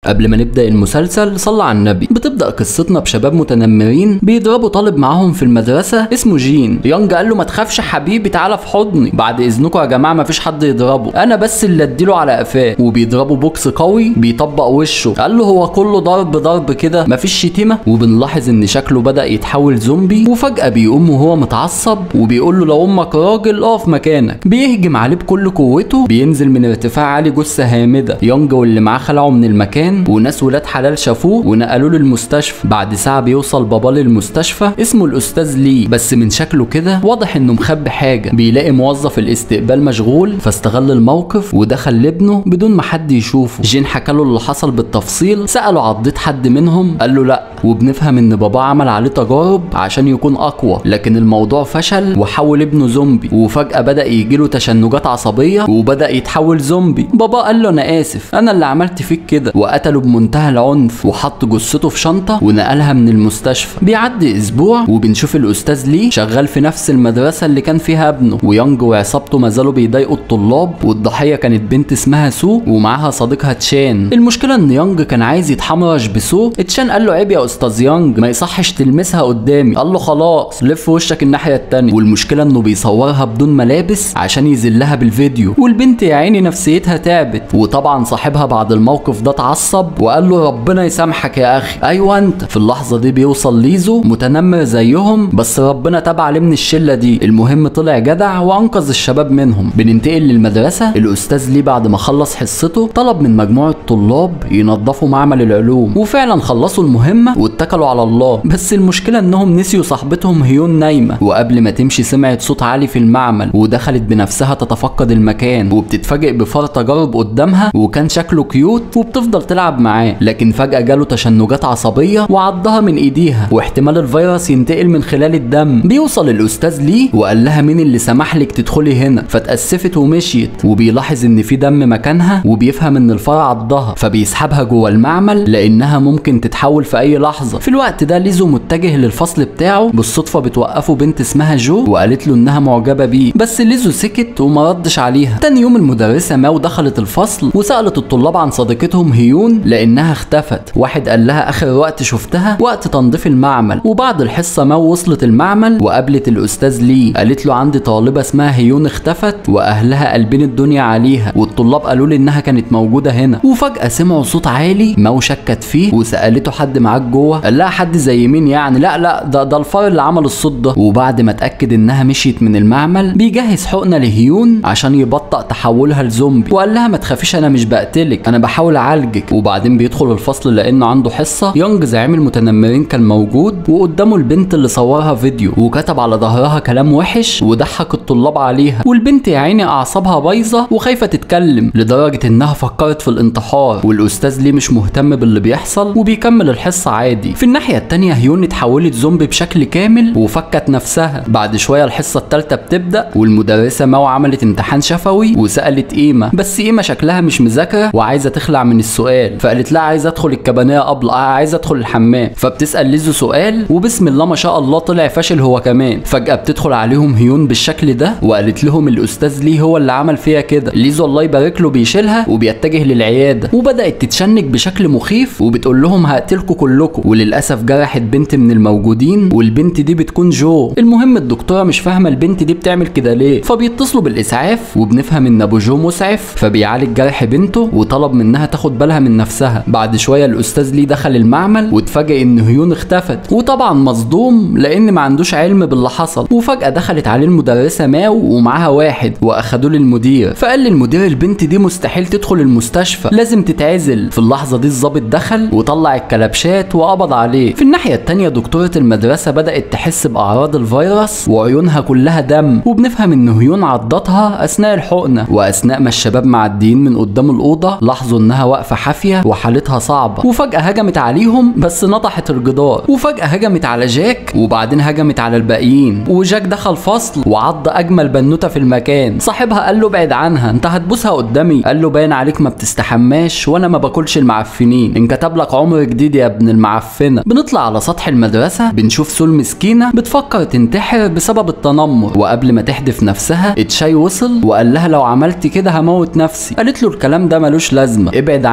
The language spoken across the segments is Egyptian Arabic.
قبل ما نبدا المسلسل صلى على النبي بتبدا قصتنا بشباب متنمرين بيضربوا طالب معاهم في المدرسه اسمه جين يونج قال له ما تخافش حبيبي تعالى في حضني بعد اذنكم يا جماعه ما فيش حد يضربه انا بس اللي اديله على قفاه وبيضربوا بوكس قوي بيطبق وشه قال له هو كله ضرب ضرب كده مفيش شتيمه وبنلاحظ ان شكله بدا يتحول زومبي وفجاه بيقوم وهو متعصب وبيقول له لو امك راجل اقف مكانك بيهجم عليه بكل قوته بينزل من ارتفاع عالي جثه هامده يونج واللي معاه خلعوا من المكان وناس ولاد حلال شافوه ونقلوه للمستشفى بعد ساعه بيوصل بابا للمستشفى اسمه الاستاذ لي بس من شكله كده واضح انه مخبي حاجه بيلاقي موظف الاستقبال مشغول فاستغل الموقف ودخل لابنه بدون ما حد يشوفه جين حكى له اللي حصل بالتفصيل ساله عضيت حد منهم قال له لا وبنفهم ان باباه عمل عليه تجارب عشان يكون اقوى لكن الموضوع فشل وحول ابنه زومبي وفجاه بدا يجيله تشنجات عصبيه وبدا يتحول زومبي بابا قال له انا اسف انا اللي عملت فيك كده وقتله بمنتهى العنف وحط جثته في شنطه ونقلها من المستشفى بيعدي اسبوع وبنشوف الاستاذ لي شغال في نفس المدرسه اللي كان فيها ابنه ويونج وعصابته ما زالوا بيضايقوا الطلاب والضحيه كانت بنت اسمها سو ومعاها صديقها تشان المشكله ان يونج كان عايز يتحمرش بسو تشان قال له عيب يا استاذ يونج ما يصحش تلمسها قدامي قال له خلاص لف وشك الناحيه التانيه والمشكله انه بيصورها بدون ملابس عشان يذلها بالفيديو والبنت يا عيني نفسيتها تعبت وطبعا صاحبها بعد الموقف ده اتعصب وقال له ربنا يسامحك يا اخي ايوه انت في اللحظه دي بيوصل ليزو متنمر زيهم بس ربنا تاب عليه من الشله دي المهم طلع جدع وانقذ الشباب منهم بننتقل للمدرسه الاستاذ ليه بعد ما خلص حصته طلب من مجموعه طلاب ينظفوا معمل العلوم وفعلا خلصوا المهمه واتكلوا على الله بس المشكله انهم نسيوا صاحبتهم هيون نايمه وقبل ما تمشي سمعت صوت عالي في المعمل ودخلت بنفسها تتفقد المكان وبتتفاجئ بفار تجارب قدامها وكان شكله كيوت وبتفضل تلعب معاه لكن فجاه جاله تشنجات عصبيه وعضها من ايديها واحتمال الفيروس ينتقل من خلال الدم بيوصل الاستاذ ليه وقال لها مين اللي سمح لك تدخلي هنا فاتاسفت ومشيت وبيلاحظ ان في دم مكانها وبيفهم ان الفار عضها فبيسحبها جوه المعمل لانها ممكن تتحول في اي لحظه في الوقت ده ليزو متجه للفصل بتاعه بالصدفه بتوقفه بنت اسمها جو وقالت له انها معجبه بيه بس ليزو سكت وما ردش عليها تاني يوم المدرسه ماو دخلت الفصل وسالت الطلاب عن صديقتهم هيون لانها اختفت واحد قال لها اخر وقت شفتها وقت تنظيف المعمل وبعد الحصه ماو وصلت المعمل وقابلت الاستاذ لي قالت له عندي طالبه اسمها هيون اختفت واهلها قلبين الدنيا عليها والطلاب قالوا لي انها كانت موجوده هنا وفجاه سمعوا صوت عالي ماو شكت فيه وسالته حد معاك جوه قال لها حد زي مين يعني لا لا ده ده الفار اللي عمل الصوت ده وبعد ما اتاكد انها مشيت من المعمل بيجهز حقنه لهيون عشان يبطأ تحولها لزومبي وقال لها ما تخافيش انا مش بقتلك انا بحاول اعالجك وبعدين بيدخل الفصل لانه عنده حصه يونج زعيم المتنمرين كان موجود وقدامه البنت اللي صورها فيديو وكتب على ظهرها كلام وحش وضحك الطلاب عليها والبنت يا عيني اعصابها بايظه وخايفه تتكلم لدرجه انها فكرت في الانتحار والاستاذ ليه مش مهتم باللي بيحصل وبيكمل الحصه عادي في الناحيه التانيه هيون اتحولت زومبي بشكل كامل وفكت نفسها بعد شويه الحصه التالته بتبدا والمدرسه ماو عملت امتحان شفوي وسالت ايما بس ايما شكلها مش مذاكره وعايزه تخلع من السؤال فقالت لها عايزه ادخل الكبانيه قبل آه عايزه ادخل الحمام فبتسال ليزو سؤال وبسم الله ما شاء الله طلع فاشل هو كمان فجاه بتدخل عليهم هيون بالشكل ده وقالت لهم الاستاذ ليه هو اللي عمل فيها كده ليزو الله يبارك له بيشيلها وبيتجه للعياده وبدات تتشنج بشكل مخيف وبتقول لهم هقتلكم كلكم وللاسف جرحت بنت من الموجودين والبنت دي بتكون جو المهم الدكتوره مش فاهمه البنت دي بتعمل كده ليه فبيتصلوا بالاسعاف وبنفهم ان ابو جو مسعف فبيعالج جرح بنته وطلب منها تاخد بالها من نفسها بعد شويه الاستاذ ليه دخل المعمل واتفاجئ ان هيون اختفت وطبعا مصدوم لان ما عندوش علم باللي حصل وفجاه دخلت عليه المدرسه ماو ومعاها واحد واخدوه للمدير فقال للمدير البنت دي مستحيل تدخل المستشفى لازم تتعزل في اللحظه دي الظابط دخل وطلع الكلبشات وقبض عليه في الناحيه التانيه دكتوره المدرسه بدات تحس باعراض الفيروس وعيونها كلها دم وبنفهم ان هيون عضتها اثناء الحقنه واثناء ما الشباب معديين من قدام الاوضه لاحظوا انها واقفه حافيه وحالتها صعبه وفجاه هجمت عليهم بس نطحت الجدار وفجاه هجمت على جاك وبعدين هجمت على الباقيين وجاك دخل فصل وعض اجمل بنوته في المكان صاحبها قال له ابعد عنها انت هتبوسها قدامي قال له باين عليك ما بتستحماش وانا ما باكلش المعفنين انكتب لك عمر جديد يا ابن المعفنه بنطلع على سطح المدرسه بنشوف سول مسكينه بتفكر تنتحر بسبب التنمر وقبل ما تحدف نفسها اتشاي وصل وقال لها لو عملت كده هموت نفسي قالت له الكلام ده ملوش لازمه ابعد عني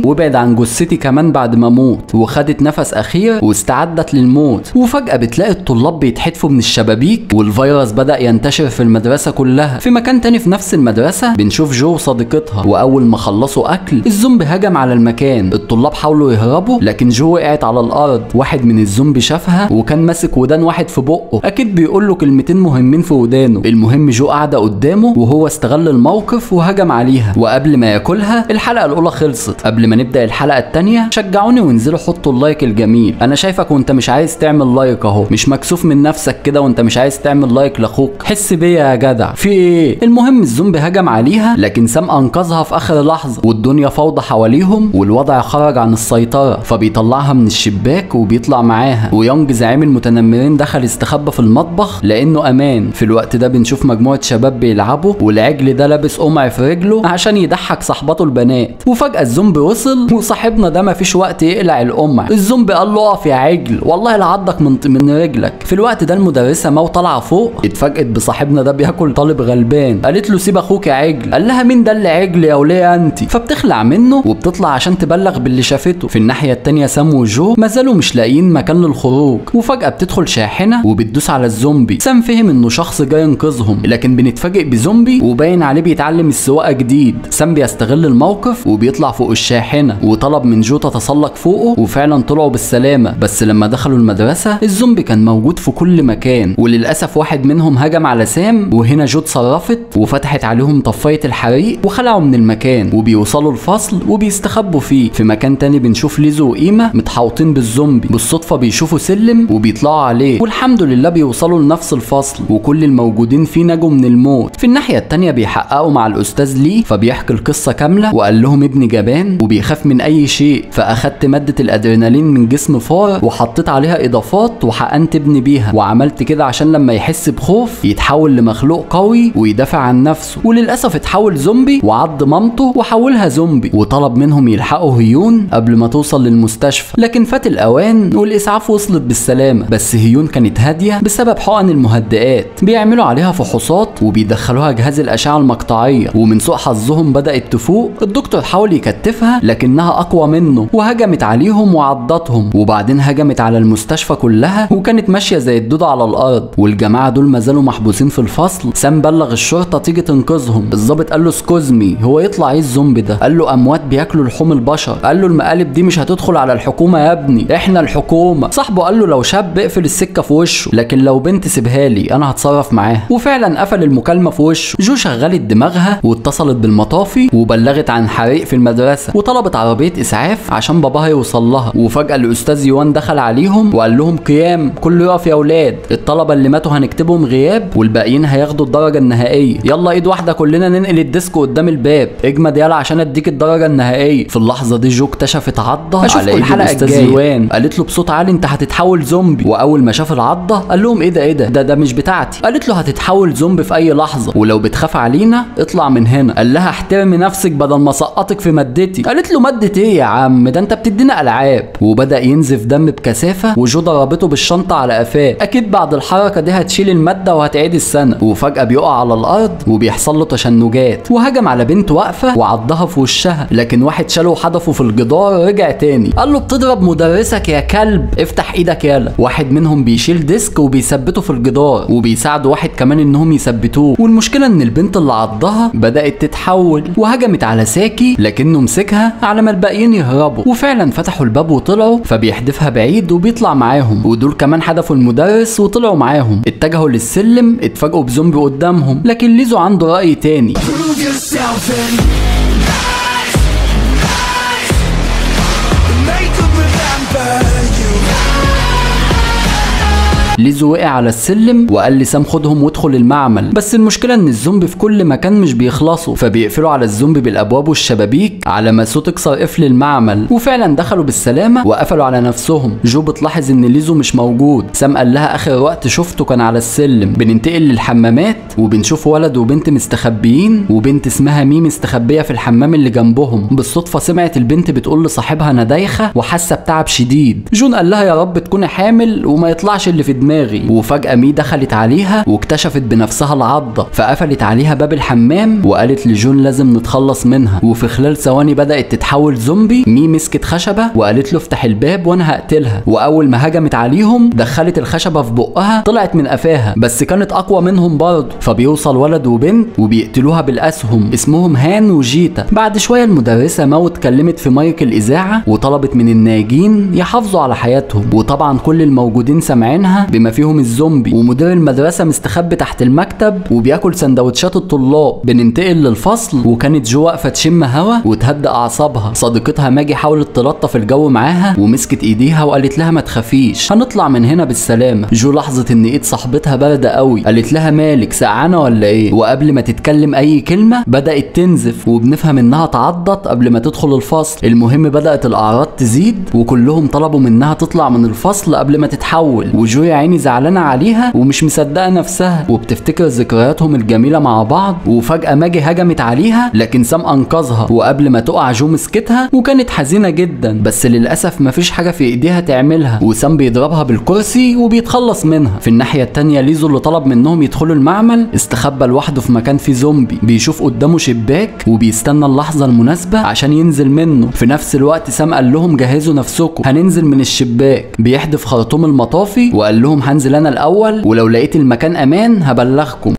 وابعد عن جثتي كمان بعد ما اموت وخدت نفس اخير واستعدت للموت وفجاه بتلاقي الطلاب بيتحدفوا من الشبابيك والفيروس بدا ينتشر في المدرسه كلها في مكان تاني في نفس المدرسه بنشوف جو وصديقتها واول ما خلصوا اكل الزومبي هجم على المكان الطلاب حاولوا يهربوا لكن جو وقعت على الارض واحد من الزومبي شافها وكان ماسك ودان واحد في بقه اكيد بيقول له كلمتين مهمين في ودانه المهم جو قاعده قدامه وهو استغل الموقف وهجم عليها وقبل ما ياكلها الحلقه الاولى خلصت قبل ما نبدا الحلقه الثانيه شجعوني وانزلوا حطوا اللايك الجميل انا شايفك وانت مش عايز تعمل لايك اهو مش مكسوف من نفسك كده وانت مش عايز تعمل لايك لاخوك حس بيا يا جدع في ايه المهم الزومبي هجم عليها لكن سام انقذها في اخر لحظه والدنيا فوضى حواليهم والوضع خرج عن السيطره فبيطلعها من الشباك وبيطلع معاها ويونج زعيم المتنمرين دخل استخبى في المطبخ لانه امان في الوقت ده بنشوف مجموعه شباب بيلعبوا والعجل ده لابس قمع في رجله عشان يضحك صاحبته البنات وفجاه الزومبي وصل وصاحبنا ده مفيش وقت يقلع القمع الزومبي قال له اقف يا عجل والله لعضك من من رجلك في الوقت ده المدرسه مو طالعه فوق اتفاجئت بصاحبنا ده بياكل طالب غلبان قالت له سيب اخوك يا عجل قال لها مين ده اللي عجل يا وليه انت فبتخلع منه وبتطلع عشان تبلغ باللي شافته في الناحيه التانيه سام وجو ما زالوا مش لاقيين مكان للخروج وفجاه بتدخل شاحنه وبتدوس على الزومبي سام فهم انه شخص جاي ينقذهم لكن بنتفاجئ بزومبي وباين عليه بيتعلم السواقه جديد سام بيستغل الموقف وبيطلع فوق الشاحنه وطلب من جو تتسلق فوقه وفعلا طلعوا بالسلامه بس لما دخلوا المدرسه الزومبي كان موجود في كل مكان وللاسف واحد منهم هجم على سام وهنا جو اتصرفت وفتحت عليهم طفايه الحريق وخلعوا من المكان وبيوصلوا الفصل وبيستخبوا فيه في مكان تاني بنشوف ليزو وقيمه متحوطين بالزومبي بالصدفه بيشوفوا سلم وبيطلعوا عليه والحمد لله بيوصلوا لنفس الفصل وكل الموجودين فيه نجوا من الموت في الناحيه التانيه بيحققوا مع الاستاذ ليه فبيحكي القصه كامله وقال لهم ابني جبان وبيخاف من اي شيء فاخدت ماده الادرينالين من جسم فار وحطيت عليها اضافات وحقنت ابني بيها وعملت كده عشان لما يحس بخوف يتحول لمخلوق قوي ويدافع عن نفسه وللاسف اتحول زومبي وعض مامته وحولها زومبي وطلب منهم يلحقوا هيون قبل ما توصل للمستشفى لكن فات الاوان والاسعاف وصلت بالسلامه بس هيون كانت هاديه بسبب حقن المهدئات بيعملوا عليها فحوصات وبيدخلوها جهاز الاشعه المقطعيه ومن سوء حظهم بدات تفوق الدكتور حاول يكتفها لكنها اقوى منه وهجمت عليهم وعضتهم وبعدين هجمت على المستشفى كلها وكانت ماشيه زي الدودة على الارض والجماعه دول ما زالوا محبوسين في الفصل سام بلغ الشرطه تيجي تنقذهم الضابط قال له سكوزمي هو يطلع ايه الزومبي ده قال له اموات بياكلوا لحوم البشر قال له المقالب دي مش هتدخل على الحكومه يا ابني احنا الحكومه صاحبه قال له لو شاب اقفل السكه في وشه لكن لو بنت سيبها لي انا هتصرف معاها وفعلا قفل المكالمه في وشه جو شغلت دماغها واتصلت بالمطافي وبلغت عن حريق في المدرسه وطلبت عربيه اسعاف عشان باباها يوصل لها وفجاه الاستاذ يوان دخل عليهم وقال لهم قيام كله يقف يا اولاد الطلبه اللي ماتوا هنكتبهم غياب والباقيين هياخدوا الدرجه النهائيه يلا ايد واحده كلنا ننقل الديسك قدام الباب اجمد يلا عشان اديك الدرجه النهائيه في اللحظه دي جو اكتشفت عضه على ايد الاستاذ يوان قالت له بصوت عالي انت هتتحول زومبي واول ما شاف العضه قال لهم ايه ده ايه ده ده ده مش بتاعتي قالت له هتتحول زومبي في اي لحظه ولو بتخاف علينا اطلع من هنا قال لها احترمي نفسك بدل ما اسقطك في مادتي قالت له ماده ايه يا عم ده انت بتدينا العاب وبدا ينزف دم بكثافه وجو ضربته بالشنطه على قفاه اكيد بعد الحركه دي هتشيل الماده وهتعيد السنه وفجاه بيقع على الارض وبيحصل له تشنجات وهجم على بنت واقفه وعضها في وشها لكن واحد شاله وحدفه في الجدار رجع تاني قال له بتضرب مدرسك يا كلب افتح ايدك يالا واحد منهم بيشيل ديسك وبيثبته في الجدار وبيساعد واحد كمان انهم يثبتوه والمشكله ان البنت اللي عضها بدات تتحول وهجمت على ساكي لكنه مسكها على ما الباقيين يهربوا وفعلا فتحوا الباب وطلعوا فبيحدفها بعيد وبيطلع معاهم ودول كمان حدفوا المدرس وطلعوا معاهم اتجهوا للسلم اتفاجئوا بزومبي قدامهم لكن ليزو عنده راي تاني Prove yourself and rise, rise. Make them remember you. ليزو وقع على السلم وقال لسام خدهم وادخل المعمل بس المشكله ان الزومبي في كل مكان مش بيخلصوا فبيقفلوا على الزومبي بالابواب والشبابيك على ما صوت يكسر قفل المعمل وفعلا دخلوا بالسلامه وقفلوا على نفسهم جو بتلاحظ ان ليزو مش موجود سام قال لها اخر وقت شفته كان على السلم بننتقل للحمامات وبنشوف ولد وبنت مستخبيين وبنت اسمها ميم مستخبيه في الحمام اللي جنبهم بالصدفه سمعت البنت بتقول لصاحبها انا دايخه وحاسه بتعب شديد جون قال لها يا رب تكوني حامل وما يطلعش اللي في دماغك دماغي وفجاه مي دخلت عليها واكتشفت بنفسها العضه فقفلت عليها باب الحمام وقالت لجون لازم نتخلص منها وفي خلال ثواني بدات تتحول زومبي مي مسكت خشبه وقالت له افتح الباب وانا هقتلها واول ما هجمت عليهم دخلت الخشبه في بقها طلعت من قفاها بس كانت اقوى منهم برضه فبيوصل ولد وبنت وبيقتلوها بالاسهم اسمهم هان وجيتا بعد شويه المدرسه مو اتكلمت في مايك الاذاعه وطلبت من الناجين يحافظوا على حياتهم وطبعا كل الموجودين سامعينها بما فيهم الزومبي ومدير المدرسه مستخبي تحت المكتب وبياكل سندوتشات الطلاب بننتقل للفصل وكانت جو واقفه تشم هوا وتهدى اعصابها صديقتها ماجي حاولت تلطف الجو معاها ومسكت ايديها وقالت لها ما تخافيش هنطلع من هنا بالسلامه جو لاحظت ان ايد صاحبتها بارده قوي قالت لها مالك سقعانه ولا ايه وقبل ما تتكلم اي كلمه بدات تنزف وبنفهم انها تعضت قبل ما تدخل الفصل المهم بدات الاعراض تزيد وكلهم طلبوا منها تطلع من الفصل قبل ما تتحول وجو يا عيني زعلانه عليها ومش مصدقه نفسها وبتفتكر ذكرياتهم الجميله مع بعض وفجاه ماجي هجمت عليها لكن سام انقذها وقبل ما تقع جو مسكتها وكانت حزينه جدا بس للاسف مفيش حاجه في ايديها تعملها وسام بيضربها بالكرسي وبيتخلص منها في الناحيه التانيه ليزو اللي طلب منهم يدخلوا المعمل استخبى لوحده في مكان فيه زومبي بيشوف قدامه شباك وبيستنى اللحظه المناسبه عشان ينزل منه في نفس الوقت سام قال لهم جهزوا نفسكم هننزل من الشباك بيحدف خرطوم المطافي وقال لهم هنزل انا الاول ولو لقيت المكان امان هبلغكم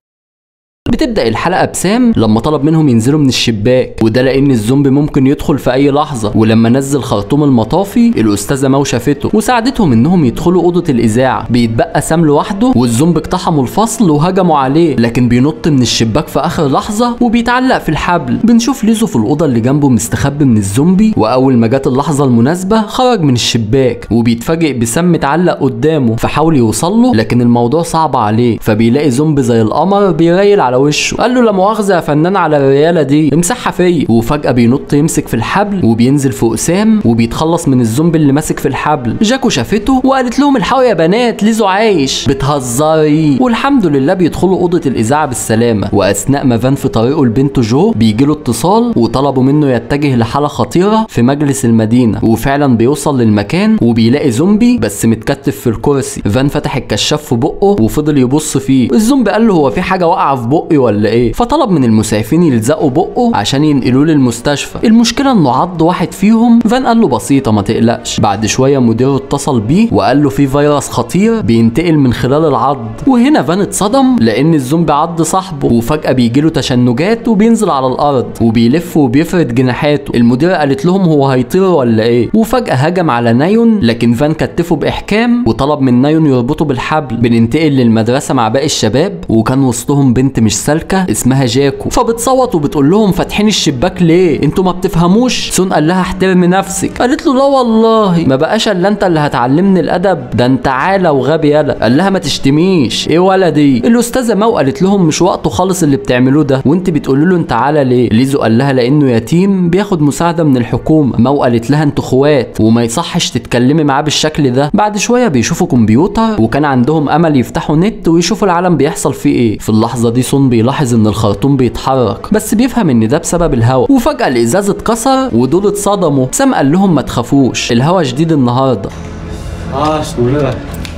بتبدا الحلقه بسام لما طلب منهم ينزلوا من الشباك وده لان الزومبي ممكن يدخل في اي لحظه ولما نزل خرطوم المطافي الاستاذه مو شافته وساعدتهم انهم يدخلوا اوضه الاذاعه بيتبقى سام لوحده والزومبي اقتحموا الفصل وهجموا عليه لكن بينط من الشباك في اخر لحظه وبيتعلق في الحبل بنشوف ليزو في الاوضه اللي جنبه مستخبي من الزومبي واول ما جت اللحظه المناسبه خرج من الشباك وبيتفاجئ بسام متعلق قدامه فحاول يوصل له لكن الموضوع صعب عليه فبيلاقي زومبي زي القمر بيريل على وشه قال له لا مؤاخذه يا فنان على الرياله دي امسحها فيا وفجاه بينط يمسك في الحبل وبينزل فوق سام وبيتخلص من الزومبي اللي ماسك في الحبل جاكو شافته وقالت لهم الحقوا يا بنات ليزو عايش بتهزري والحمد لله بيدخلوا اوضه الاذاعه بالسلامه واثناء ما فان في طريقه لبنته جو بيجي له اتصال وطلبوا منه يتجه لحاله خطيره في مجلس المدينه وفعلا بيوصل للمكان وبيلاقي زومبي بس متكتف في الكرسي فان فتح الكشاف في بقه وفضل يبص فيه الزومبي قال له هو في حاجه واقعه في بقي ولا ايه فطلب من المسعفين يلزقوا بقه عشان ينقلوه للمستشفى المشكله انه عض واحد فيهم فان قال له بسيطه ما تقلقش بعد شويه مديره اتصل بيه وقال له في فيروس خطير بينتقل من خلال العض وهنا فان اتصدم لان الزومبي عض صاحبه وفجاه بيجي له تشنجات وبينزل على الارض وبيلف وبيفرد جناحاته المديره قالت لهم هو هيطير ولا ايه وفجاه هجم على نايون لكن فان كتفه باحكام وطلب من نايون يربطه بالحبل بننتقل للمدرسه مع باقي الشباب وكان وسطهم بنت مش سالكه اسمها جاكو فبتصوت وبتقول لهم فاتحين الشباك ليه انتوا ما بتفهموش سون قال لها احترمي نفسك قالت له لا والله ما بقاش الا انت اللي هتعلمني الادب ده انت عالة وغبي يالا قال لها ما تشتميش ايه ولدي الاستاذه مو قالت لهم مش وقته خالص اللي بتعملوه ده وانت بتقولوا له انت عالة ليه ليزو قال لها لانه يتيم بياخد مساعده من الحكومه مو قالت لها انتوا اخوات وما يصحش تتكلمي معاه بالشكل ده بعد شويه بيشوفوا كمبيوتر وكان عندهم امل يفتحوا نت ويشوفوا العالم بيحصل فيه ايه في اللحظه دي سون بيلاحظ ان الخرطوم بيتحرك بس بيفهم ان ده بسبب الهواء وفجاه الازاز اتكسر ودول اتصدموا سام قال لهم ما تخافوش الهواء شديد النهارده 아, 씨, 놀래라.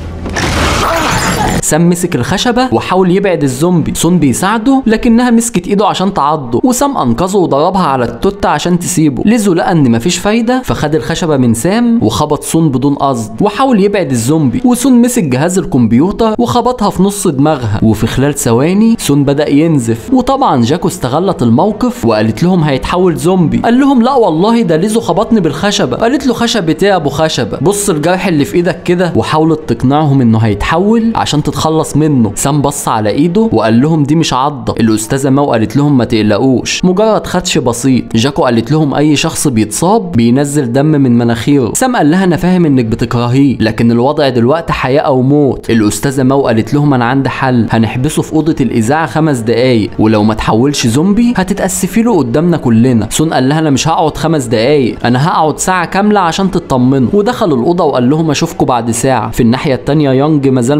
سام مسك الخشبة وحاول يبعد الزومبي سون بيساعده لكنها مسكت ايده عشان تعضه وسام انقذه وضربها على التوتة عشان تسيبه ليزو لقى ان مفيش فايدة فخد الخشبة من سام وخبط سون بدون قصد وحاول يبعد الزومبي وسون مسك جهاز الكمبيوتر وخبطها في نص دماغها وفي خلال ثواني سون بدأ ينزف وطبعا جاكو استغلت الموقف وقالت لهم هيتحول زومبي قال لهم لا والله ده ليزو خبطني بالخشبة قالت له خشبة ايه يا ابو خشبة بص الجرح اللي في ايدك كده وحاولت تقنعهم انه هيتحول عشان تتخلص منه سام بص على ايده وقال لهم دي مش عضه الاستاذه مو قالت لهم ما تقلقوش مجرد خدش بسيط جاكو قالت لهم اي شخص بيتصاب بينزل دم من مناخيره سام قال لها انا فاهم انك بتكرهيه لكن الوضع دلوقتي حياه او موت الاستاذه مو قالت لهم انا عندي حل هنحبسه في اوضه الاذاعه خمس دقايق ولو ما تحولش زومبي هتتاسفي له قدامنا كلنا سون قال لها انا مش هقعد خمس دقايق انا هقعد ساعه كامله عشان تطمنوا ودخل الاوضه وقال لهم اشوفكم بعد ساعه في الناحيه التانيه يونج مازال محبوس في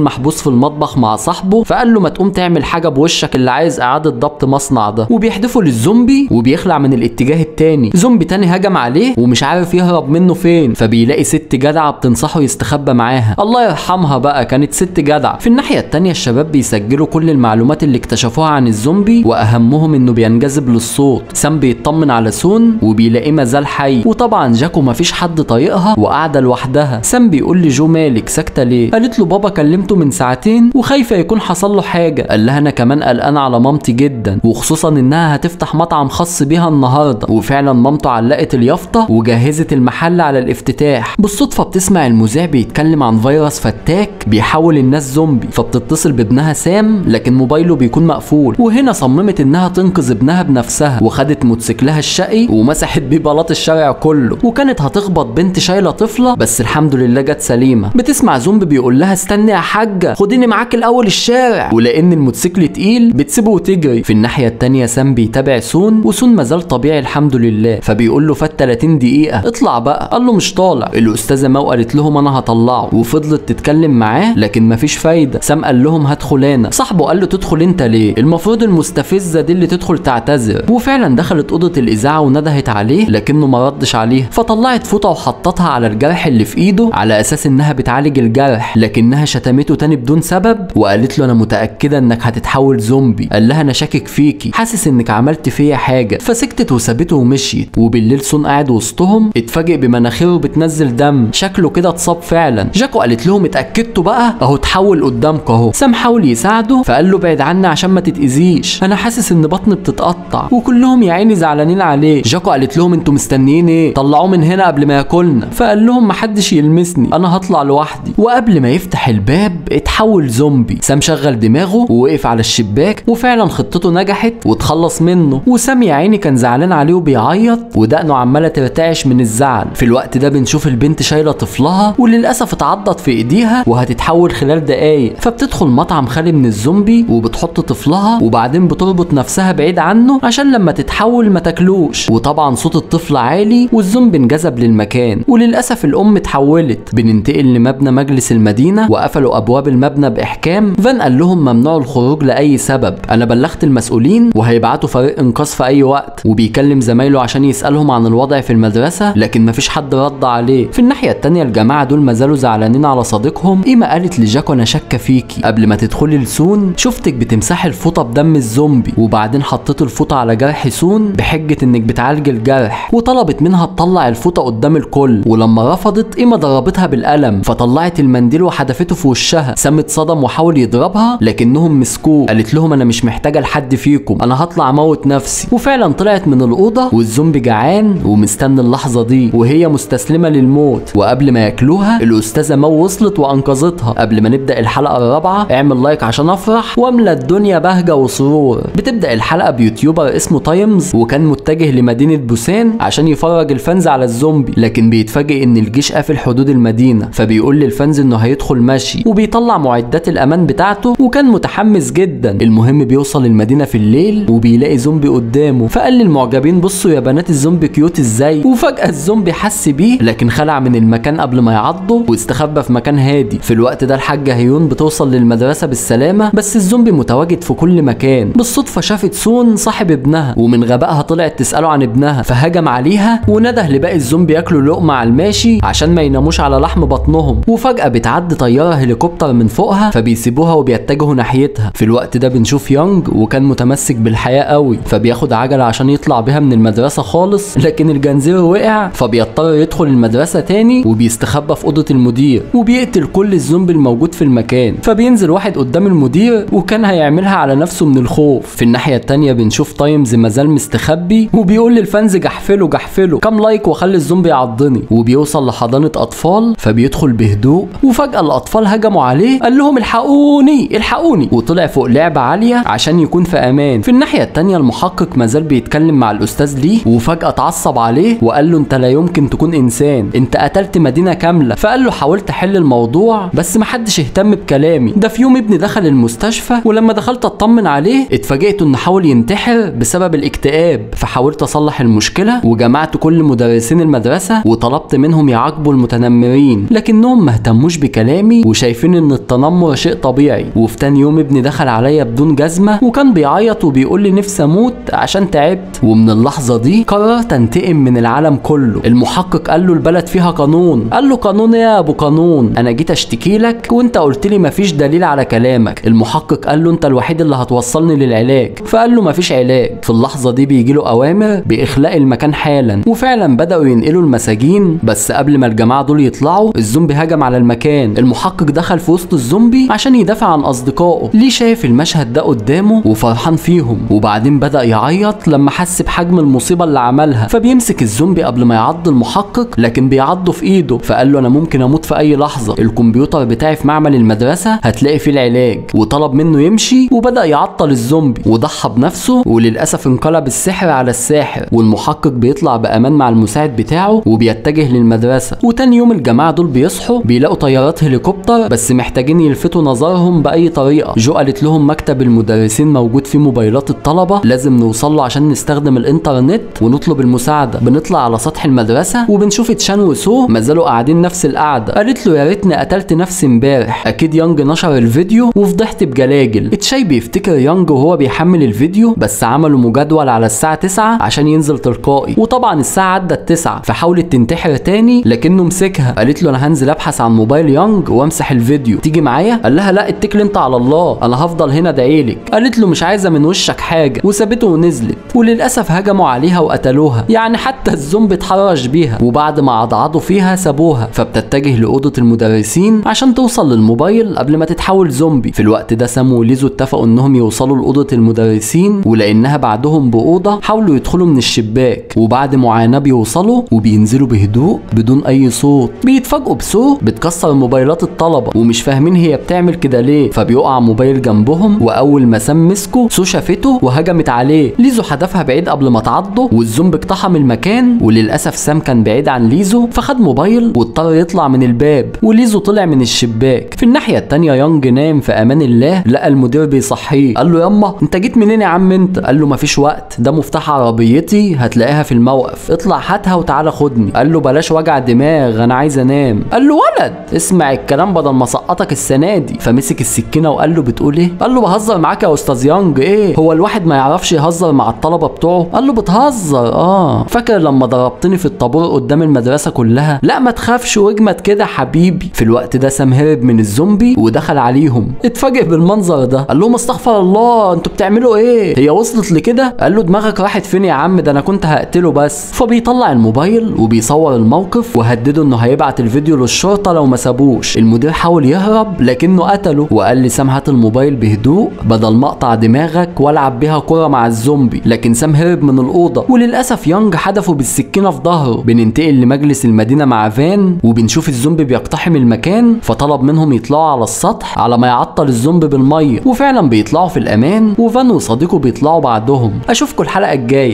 المطبخ مع صاحبه فقال له ما تقوم تعمل حاجه بوشك اللي عايز اعاده ضبط مصنع ده وبيحدفوا للزومبي وبيخلع من الاتجاه التاني زومبي تاني هجم عليه ومش عارف يهرب منه فين فبيلاقي ست جدعه بتنصحه يستخبى معاها الله يرحمها بقى كانت ست جدعه في الناحيه التانيه الشباب بيسجلوا كل المعلومات اللي اكتشفوها عن الزومبي واهمهم انه بينجذب للصوت سام بيطمن على سون وبيلاقيه مازال حي وطبعا جاكو مفيش حد طايقها وقاعده لوحدها سام بيقول لجو مالك ساكته ليه قالت له بابا كلمته من ساعتين وخايفه يكون حصل له حاجه قال لها انا كمان قلقان على مامتي جدا وخصوصا انها هتفتح مطعم خاص بيها النهارده وفعلا مامته علقت اليافطه وجهزت المحل على الافتتاح بالصدفه بتسمع المذيع بيتكلم عن فيروس فتاك بيحول الناس زومبي فبتتصل بابنها سام لكن موبايله بيكون مقفول وهنا صممت انها تنقذ ابنها بنفسها وخدت موتوسيكلها الشقي ومسحت بيه بلاط الشارع كله وكانت هتخبط بنت شايله طفله بس الحمد لله جت سليمه بتسمع زومبي بيقول لها استني يا حاجه خديني معاك الاول الشارع ولان الموتوسيكل تقيل بتسيبه وتجري في الناحيه التانيه سام بيتابع سون وسون مازال طبيعي الحمد لله فبيقول له فات 30 دقيقه اطلع بقى قال له مش طالع الاستاذه مو قالت لهم انا هطلعه وفضلت تتكلم معاه لكن مفيش فايده سام قال لهم هدخل انا صاحبه قال له تدخل انت ليه المفروض المستفزه دي اللي تدخل تعتذر وفعلا دخلت اوضه الاذاعه وندهت عليه لكنه ما ردش عليها فطلعت فوطه وحطتها على الجرح اللي في ايده على اساس انها بتعالج الجرح لكنها شتمته تاني بدون سبب وقالت له انا متاكده انك هتتحول زومبي قال لها انا شاكك فيكي حاسس انك عملت فيا حاجه فسكتت وسابته ومشيت وبالليل سون قاعد وسطهم اتفاجئ بمناخيره بتنزل دم شكله كده اتصاب فعلا جاكو قالت لهم اتاكدتوا بقى اهو اتحول قدامك اهو سام حاول يساعده فقال له بعد عني عشان ما تتاذيش انا حاسس ان بطني بتتقطع وكلهم يا عيني زعلانين عليه جاكو قالت لهم انتوا مستنيين ايه طلعوه من هنا قبل ما ياكلنا فقال لهم محدش يلمسني انا هطلع لوحدي وقبل ما يفتح الباب اتحول زومبي سام شغل دماغه ووقف على الشباك وفعلا خطته نجحت واتخلص منه وسام يا عيني كان زعلان عليه وبيعيط ودقنه عماله ترتعش من الزعل في الوقت ده بنشوف البنت شايله طفلها وللاسف اتعضت في ايديها وهتتحول خلال دقايق فبتدخل مطعم خالي من الزومبي وبتحط طفلها وبعدين بتربط نفسها بعيد عنه عشان لما تتحول ما تاكلوش وطبعا صوت الطفل عالي والزومبي انجذب للمكان وللاسف الام اتحولت بننتقل لمبنى مجلس المدينه وقفلوا ابواب المبنى باحكام فان قال لهم ممنوع الخروج لاي سبب انا بلغت المسؤولين وهيبعتوا فريق انقاذ في اي وقت وبيكلم زمايله عشان يسالهم عن الوضع في المدرسه لكن مفيش حد رد عليه في الناحيه التانيه الجماعه دول ما زالوا زعلانين على صديقهم ايما قالت لجاكو انا شاكه فيكي قبل ما تدخلي لسون شفتك بتمسحي الفوطه بدم الزومبي وبعدين حطيت الفوطه على جرح سون بحجه انك بتعالج الجرح وطلبت منها تطلع الفوطه قدام الكل ولما رفضت ايما ضربتها بالقلم فطلعت المنديل وحدفته في وشها سام اتصدم وحاول يضربها لكنهم مسكوه قالت لهم انا مش محتاجه لحد فيكم انا هطلع اموت نفسي وفعلا طلعت من الاوضه والزومبي جعان ومستني اللحظه دي وهي مستسلمه للموت وقبل ما ياكلوها الاستاذه مو وصلت وانقذتها قبل ما نبدا الحلقه الرابعه اعمل لايك عشان افرح واملى الدنيا بهجه وسرور بتبدا الحلقه بيوتيوبر اسمه تايمز وكان متجه لمدينه بوسان عشان يفرج الفانز على الزومبي لكن بيتفاجئ ان الجيش قافل حدود المدينه فبيقول للفانز انه هيدخل مشي وبيطلع معدات الامان بتاعته وكان متحمس جدا المهم بيوصل المدينه في الليل وبيلاقي زومبي قدامه فقال للمعجبين بصوا يا بنات الزومبي كيوت ازاي وفجاه الزومبي حس بيه لكن خلع من المكان قبل ما يعضه واستخبى في مكان هادي في الوقت ده الحاجه هيون بتوصل للمدرسه بالسلامه بس الزومبي متواجد في كل مكان بالصدفه شافت سون صاحب ابنها ومن غبائها طلعت تساله عن ابنها فهجم عليها ونده لباقي الزومبي ياكلوا لقمه على الماشي عشان ما يناموش على لحم بطنهم وفجاه بتعدي طياره هليكوبتر من فوقها فبيسيبوها وبيتجهوا ناحيتها في الوقت ده بنشوف يونج وكان متمسك بالحياه قوي فبياخد عجله عشان يطلع بيها من المدرسه خالص لكن الجنزير وقع فبيضطر يدخل المدرسه تاني وبيستخبى في اوضه المدير وبيقتل كل الزومبي الموجود في المكان فبينزل واحد قدام المدير وكان هيعملها على نفسه من الخوف في الناحيه التانيه بنشوف تايمز مازال مستخبي وبيقول للفانز جحفله جحفله كام لايك واخلي الزومبي يعضني وبيوصل لحضانه اطفال فبيدخل بهدوء وفجاه الاطفال هجموا عليه قال لهم الحقوني الحقوني وطلع فوق لعبه عاليه عشان يكون في امان في الناحيه التانيه المحقق مازال بيتكلم مع الاستاذ ليه وفجاه اتعصب عليه وقال له انت لا يمكن تكون انسان انت قتلت مدينه كامله فقال له حاولت احل الموضوع بس محدش اهتم بكلامي ده في يوم ابني دخل المستشفى ولما دخلت اطمن عليه اتفاجئت انه حاول ينتحر بسبب الاكتئاب فحاولت اصلح المشكله وجمعت كل مدرسين المدرسه وطلبت منهم يعاقبوا المتنمرين لكنهم ما اهتموش بكلامي وشايفين ان التنمر شيء طبيعي وفي تاني يوم ابني دخل عليا بدون جزمة وكان بيعيط وبيقول لي نفسي اموت عشان تعبت ومن اللحظة دي قررت انتقم من العالم كله المحقق قال له البلد فيها قانون قال له قانون إيه يا ابو قانون انا جيت اشتكي لك وانت قلت لي مفيش دليل على كلامك المحقق قال له انت الوحيد اللي هتوصلني للعلاج فقال له مفيش علاج في اللحظة دي بيجي له اوامر باخلاء المكان حالا وفعلا بدأوا ينقلوا المساجين بس قبل ما الجماعة دول يطلعوا الزومبي هجم على المكان المحقق دخل في وسط الزومبي عشان يدافع عن اصدقائه ليه شايف المشهد ده قدامه وفرحان فيهم وبعدين بدأ يعيط لما حس بحجم المصيبة اللي عملها فبيمسك الزومبي قبل ما يعض المحقق لكن بيعضه في ايده فقال له انا ممكن اموت في اي لحظة الكمبيوتر بتاعي في معمل المدرسة هتلاقي فيه العلاج وطلب منه يمشي وبدأ يعطل الزومبي وضحى بنفسه وللأسف انقلب السحر على الساحر والمحقق بيطلع بأمان مع المساعد بتاعه وبيتجه للمدرسة وتاني يوم الجماعة دول بيصحوا بيلاقوا طيارات هليكوبتر بس محتاجين يلفتوا نظرهم بأي طريقة جو قالت لهم مكتب المدرسين موجود فيه موبايلات الطلبة لازم نوصل له عشان نستخدم الانترنت ونطلب المساعدة بنطلع على سطح المدرسة وبنشوف تشان وسو ما زالوا قاعدين نفس القعدة قالت له يا ريتني قتلت نفسي امبارح اكيد يانج نشر الفيديو وفضحت بجلاجل تشاي بيفتكر يانج وهو بيحمل الفيديو بس عملوا مجدول على الساعة 9 عشان ينزل تلقائي وطبعا الساعة عدت 9 فحاولت تنتحر تاني لكنه مسكها قالت له انا هنزل ابحث عن موبايل يانج وامسح الفيديو تيجي معايا قال لها لا اتكل انت على الله انا هفضل هنا ادعيلك قالت له مش عايزه من وشك حاجه وسابته ونزلت وللاسف هجموا عليها وقتلوها يعني حتى الزومبي اتحرش بيها وبعد ما عضعضوا فيها سابوها فبتتجه لاوضه المدرسين عشان توصل للموبايل قبل ما تتحول زومبي في الوقت ده سامو وليزو اتفقوا انهم يوصلوا لاوضه المدرسين ولانها بعدهم باوضه حاولوا يدخلوا من الشباك وبعد معاناه بيوصلوا وبينزلوا بهدوء بدون اي صوت بيتفاجئوا بسو بتكسر موبايلات الطلبه ومش فاهمين هي بتعمل كده ليه فبيقع موبايل جنبهم واول ما سام مسكه سو شافته وهجمت عليه ليزو حدفها بعيد قبل ما تعضه والزومبي اقتحم المكان وللاسف سام كان بعيد عن ليزو فخد موبايل واضطر يطلع من الباب وليزو طلع من الشباك في الناحيه التانيه يانج نام في امان الله لقى المدير بيصحيه قال له ياما انت جيت منين يا عم انت قال له مفيش وقت ده مفتاح عربيتي هتلاقيها في الموقف اطلع هاتها وتعالى خدني قال له بلاش وجع دماغ انا عايز انام قال له ولد اسمع الكلام بدل ما سقطك السنه دي فمسك السكينه وقال له بتقول ايه قال له بهزر معاك يا استاذ يانج ايه هو الواحد ما يعرفش يهزر مع الطلبه بتوعه قال له بتهزر اه فاكر لما ضربتني في الطابور قدام المدرسه كلها لا ما تخافش واجمد كده حبيبي في الوقت ده سام هرب من الزومبي ودخل عليهم اتفاجئ بالمنظر ده قال لهم استغفر الله انتوا بتعملوا ايه هي وصلت لكده قال له دماغك راحت فين يا عم ده انا كنت هقتله بس فبيطلع الموبايل وبيصور الموقف وهدده انه هيبعت الفيديو للشرطه لو ما سابوش المدير حاول يهرب لكنه قتله وقال لي سام هات الموبايل بهدوء بدل ما اقطع دماغك والعب بيها كره مع الزومبي لكن سام هرب من الاوضه وللاسف يانج حدفه بالسكينه في ظهره بننتقل لمجلس المدينه مع فان وبنشوف الزومبي بيقتحم المكان فطلب منهم يطلعوا على السطح على ما يعطل الزومبي بالميه وفعلا بيطلعوا في الامان وفان وصديقه بيطلعوا بعدهم اشوفكم الحلقه الجايه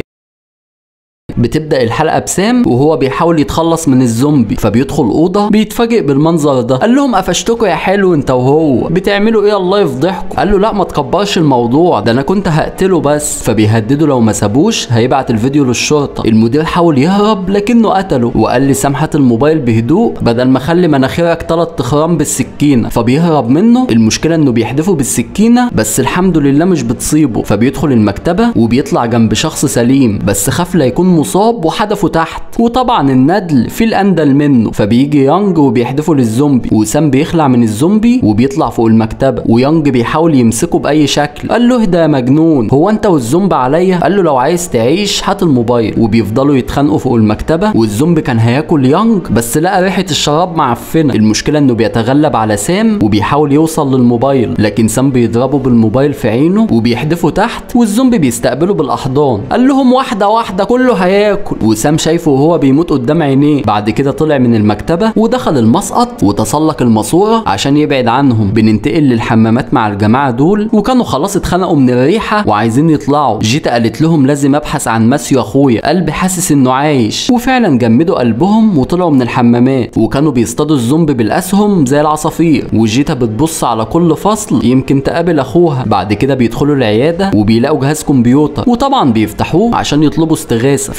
بتبدا الحلقه بسام وهو بيحاول يتخلص من الزومبي فبيدخل اوضه بيتفاجئ بالمنظر ده قال لهم قفشتكوا يا حلو انت وهو بتعملوا ايه الله يفضحكم قال له لا ما تكبرش الموضوع ده انا كنت هقتله بس فبيهدده لو ما سابوش هيبعت الفيديو للشرطه المدير حاول يهرب لكنه قتله وقال لي سام هات الموبايل بهدوء بدل ما اخلي مناخيرك تلات تخرام بالسكينه فبيهرب منه المشكله انه بيحدفه بالسكينه بس الحمد لله مش بتصيبه فبيدخل المكتبه وبيطلع جنب شخص سليم بس خاف لا يكون مصاب وحدفه تحت وطبعا الندل في الاندل منه فبيجي يانج وبيحدفه للزومبي وسام بيخلع من الزومبي وبيطلع فوق المكتبه ويانج بيحاول يمسكه باي شكل قال له اهدى يا مجنون هو انت والزومبي عليا قال له لو عايز تعيش هات الموبايل وبيفضلوا يتخانقوا فوق المكتبه والزومبي كان هياكل يانج بس لقى ريحه الشراب معفنه المشكله انه بيتغلب على سام وبيحاول يوصل للموبايل لكن سام بيضربه بالموبايل في عينه وبيحدفه تحت والزومبي بيستقبله بالاحضان قال لهم واحده واحده كله هياكل وسام شايفه وهو بيموت قدام عينيه بعد كده طلع من المكتبه ودخل المسقط وتسلق الماسوره عشان يبعد عنهم بننتقل للحمامات مع الجماعه دول وكانوا خلاص اتخنقوا من الريحه وعايزين يطلعوا جيتا قالت لهم لازم ابحث عن ماسيو اخويا قلبي حاسس انه عايش وفعلا جمدوا قلبهم وطلعوا من الحمامات وكانوا بيصطادوا الزومبي بالاسهم زي العصافير وجيتا بتبص على كل فصل يمكن تقابل اخوها بعد كده بيدخلوا العياده وبيلاقوا جهاز كمبيوتر وطبعا بيفتحوه عشان يطلبوا استغاثه في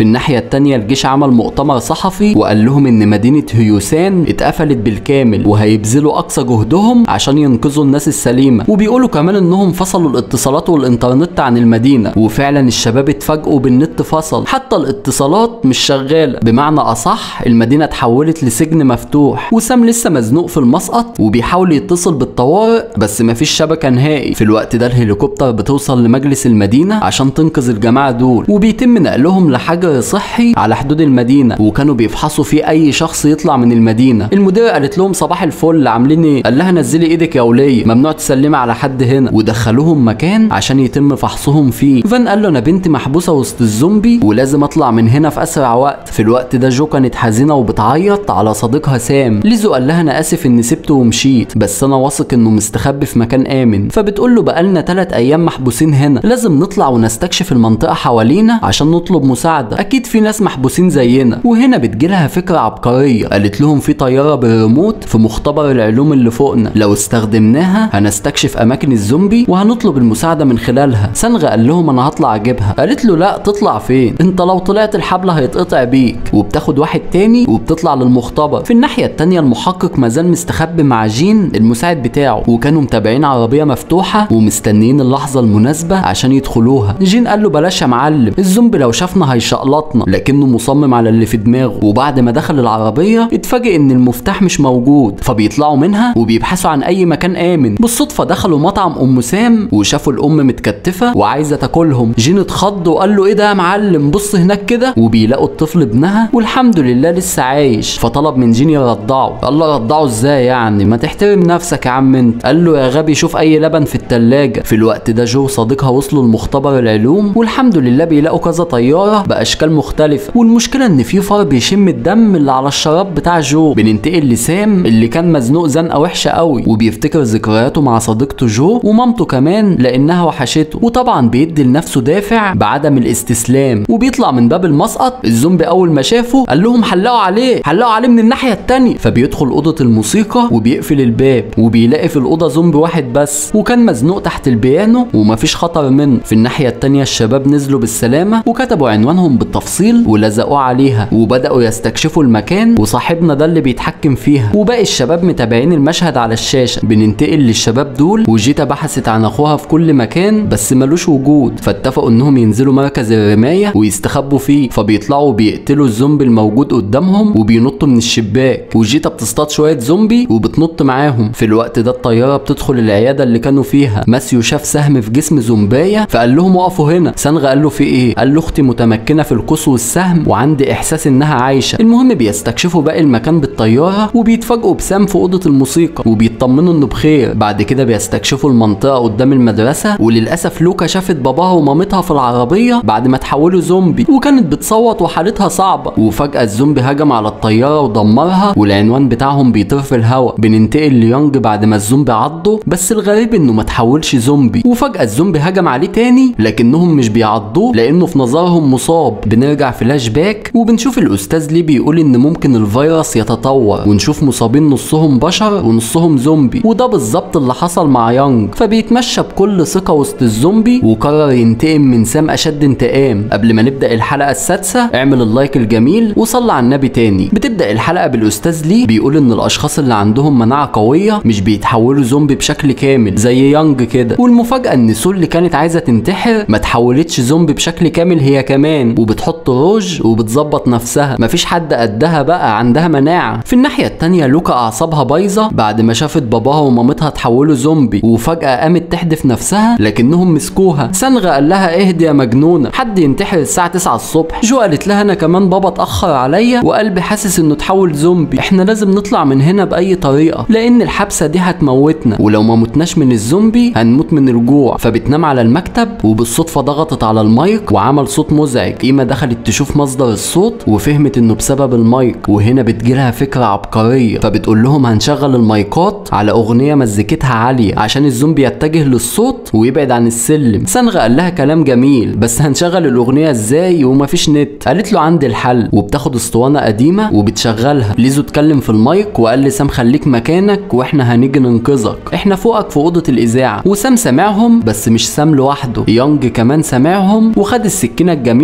الناحيه التانيه الجيش عمل مؤتمر صحفي وقال لهم ان مدينه هيوسان اتقفلت بالكامل وهيبذلوا اقصى جهدهم عشان ينقذوا الناس السليمه وبيقولوا كمان انهم فصلوا الاتصالات والانترنت عن المدينه وفعلا الشباب اتفاجئوا بالنت فصل حتى الاتصالات مش شغاله بمعنى اصح المدينه اتحولت لسجن مفتوح وسام لسه مزنوق في المسقط وبيحاول يتصل بالطوارئ بس مفيش شبكه نهائي في الوقت ده الهليكوبتر بتوصل لمجلس المدينه عشان تنقذ الجماعه دول وبيتم نقلهم لحجر صحي على حدود المدينه وكانوا بيفحصوا فيه اي شخص يطلع من المدينه المديره قالت لهم صباح الفل عاملين ايه قال لها نزلي ايدك يا وليه ممنوع تسلمي على حد هنا ودخلوهم مكان عشان يتم فحصهم فيه فان قال له انا بنتي محبوسه وسط الزومبي ولازم اطلع من هنا في اسرع وقت في الوقت ده جو كانت حزينه وبتعيط على صديقها سام ليزو قال لها انا اسف اني سبته ومشيت بس انا واثق انه مستخبي في مكان امن فبتقول له بقالنا 3 ايام محبوسين هنا لازم نطلع ونستكشف المنطقه حوالينا عشان نطلب مساعده اكيد في ناس محبوسين زينا وهنا بتجيلها فكره عبقريه قالت لهم في طياره بالريموت في مختبر العلوم اللي فوقنا لو استخدمناها هنستكشف اماكن الزومبي وهنطلب المساعده من خلالها سانغ قال لهم انا هطلع اجيبها قالت له لا تطلع فين انت لو طلعت الحبل هيتقطع بيك وبتاخد واحد تاني وبتطلع للمختبر في الناحيه التانيه المحقق مازال مستخبي مع جين المساعد بتاعه وكانوا متابعين عربيه مفتوحه ومستنيين اللحظه المناسبه عشان يدخلوها جين قال له بلاش يا معلم الزومبي لو شافنا هيشقلطنا لكنه مصمم على اللي في دماغه وبعد ما دخل العربيه اتفاجئ ان المفتاح مش موجود فبيطلعوا منها وبيبحثوا عن اي مكان امن بالصدفه دخلوا مطعم ام سام وشافوا الام متكتفه وعايزه تاكلهم جين اتخض وقال له ايه ده يا معلم بص هناك كده وبيلاقوا الطفل ابنها والحمد لله لسه عايش فطلب من جين يرضعه قال له رضعه ازاي يعني ما تحترم نفسك يا عم انت قال له يا غبي شوف اي لبن في التلاجة في الوقت ده جو صديقها وصلوا لمختبر العلوم والحمد لله بيلاقوا كذا طياره باشكال مختلفه والمشكله ان في فار بيشم الدم اللي على الشراب بتاع جو بننتقل لسام اللي كان مزنوق زنقه وحشه قوي وبيفتكر ذكرياته مع صديقته جو ومامته كمان لانها وحشته وطبعا بيدي لنفسه دافع بعدم الاستسلام وبيطلع من باب المسقط الزومبي اول ما شافه قال لهم حلقوا عليه حلقوا عليه من الناحيه التانية فبيدخل اوضه الموسيقى وبيقفل الباب وبيلاقي في الاوضه زومبي واحد بس وكان مزنوق تحت البيانو ومفيش خطر منه في الناحيه التانية الشباب نزلوا بالسلامه وكتبوا عنوانهم بالتفصيل ولزقوه عليها وبداوا يستكشفوا المكان وصاحبنا ده اللي بيتحكم فيها وباقي الشباب متابعين المشهد على الشاشه بننتقل للشباب دول وجيتا بحثت عن اخوها في كل مكان بس ملوش وجود فاتفقوا انهم ينزلوا مركز الرمايه ويستخبوا فيه فبيطلعوا بيقتلوا الزومبي الموجود قدامهم وبينطوا من الشباك وجيتا بتصطاد شويه زومبي وبتنط معاهم في الوقت ده الطياره بتدخل العياده اللي كانوا فيها ماسيو شاف سهم في جسم زومبايه فقال لهم وقفوا هنا سانغ قال له في ايه قال له اختي متمكنه في القوس والسهم وعندي احساس انها عايشه المهم بيستكشفوا باقي المكان بالطياره وبيتفاجئوا بسام في اوضه الموسيقى وبيطمنوا انه بخير بعد كده بيستكشفوا المنطقه قدام المدرسه وللاسف لوكا شافت باباها ومامتها في العربيه بعد ما تحولوا زومبي وكانت بتصوت وحالتها صعبه وفجاه الزومبي هجم على الطياره ودمرها والعنوان بتاعهم بيطير في الهواء بننتقل ليونج بعد ما الزومبي عضه بس الغريب انه ما تحولش زومبي وفجاه الزومبي هجم عليه تاني لكنهم مش بيعضوه لانه في نظرهم مصاب بنرجع فلاش باك وبنشوف الاستاذ ليه بيقول ان ممكن الفيروس يتطور ونشوف مصابين نصهم بشر ونصهم زومبي وده بالظبط اللي حصل مع يونج فبيتمشى بكل ثقه وسط الزومبي وقرر ينتقم من سام اشد انتقام قبل ما نبدا الحلقه السادسه اعمل اللايك الجميل وصلي على النبي تاني بتبدا الحلقه بالاستاذ ليه بيقول ان الاشخاص اللي عندهم مناعه قويه مش بيتحولوا زومبي بشكل كامل زي يونج كده والمفاجاه ان سول اللي كانت عايزه تنتحر ما تحولتش زومبي بشكل كامل هي كمان وبتحط روج وبتظبط نفسها مفيش حد قدها بقى عندها مناعه في الناحيه التانيه لوكا اعصابها بايظه بعد ما شافت باباها ومامتها اتحولوا زومبي وفجاه قامت تحدف نفسها لكنهم مسكوها سانغا قال لها اهدي يا مجنونه حد ينتحر الساعه 9 الصبح جو قالت لها انا كمان بابا اتاخر عليا وقلبي حاسس انه اتحول زومبي احنا لازم نطلع من هنا باي طريقه لان الحبسه دي هتموتنا ولو ما متناش من الزومبي هنموت من الجوع فبتنام على المكتب وبالصدفه ضغطت على المايك وعمل صوت مزعج ايما دخلت تشوف مصدر الصوت وفهمت انه بسبب المايك وهنا بتجيلها فكره عبقريه فبتقول لهم هنشغل المايكات على اغنيه مزيكتها عاليه عشان الزومبي يتجه للصوت ويبعد عن السلم سانغا قال لها كلام جميل بس هنشغل الاغنيه ازاي ومفيش نت قالت له عندي الحل وبتاخد اسطوانه قديمه وبتشغلها ليزو اتكلم في المايك وقال لسام خليك مكانك واحنا هنيجي ننقذك احنا فوقك في اوضه الاذاعه وسام سامعهم بس مش سام لوحده يونج كمان سامعهم وخد السكينه الجميله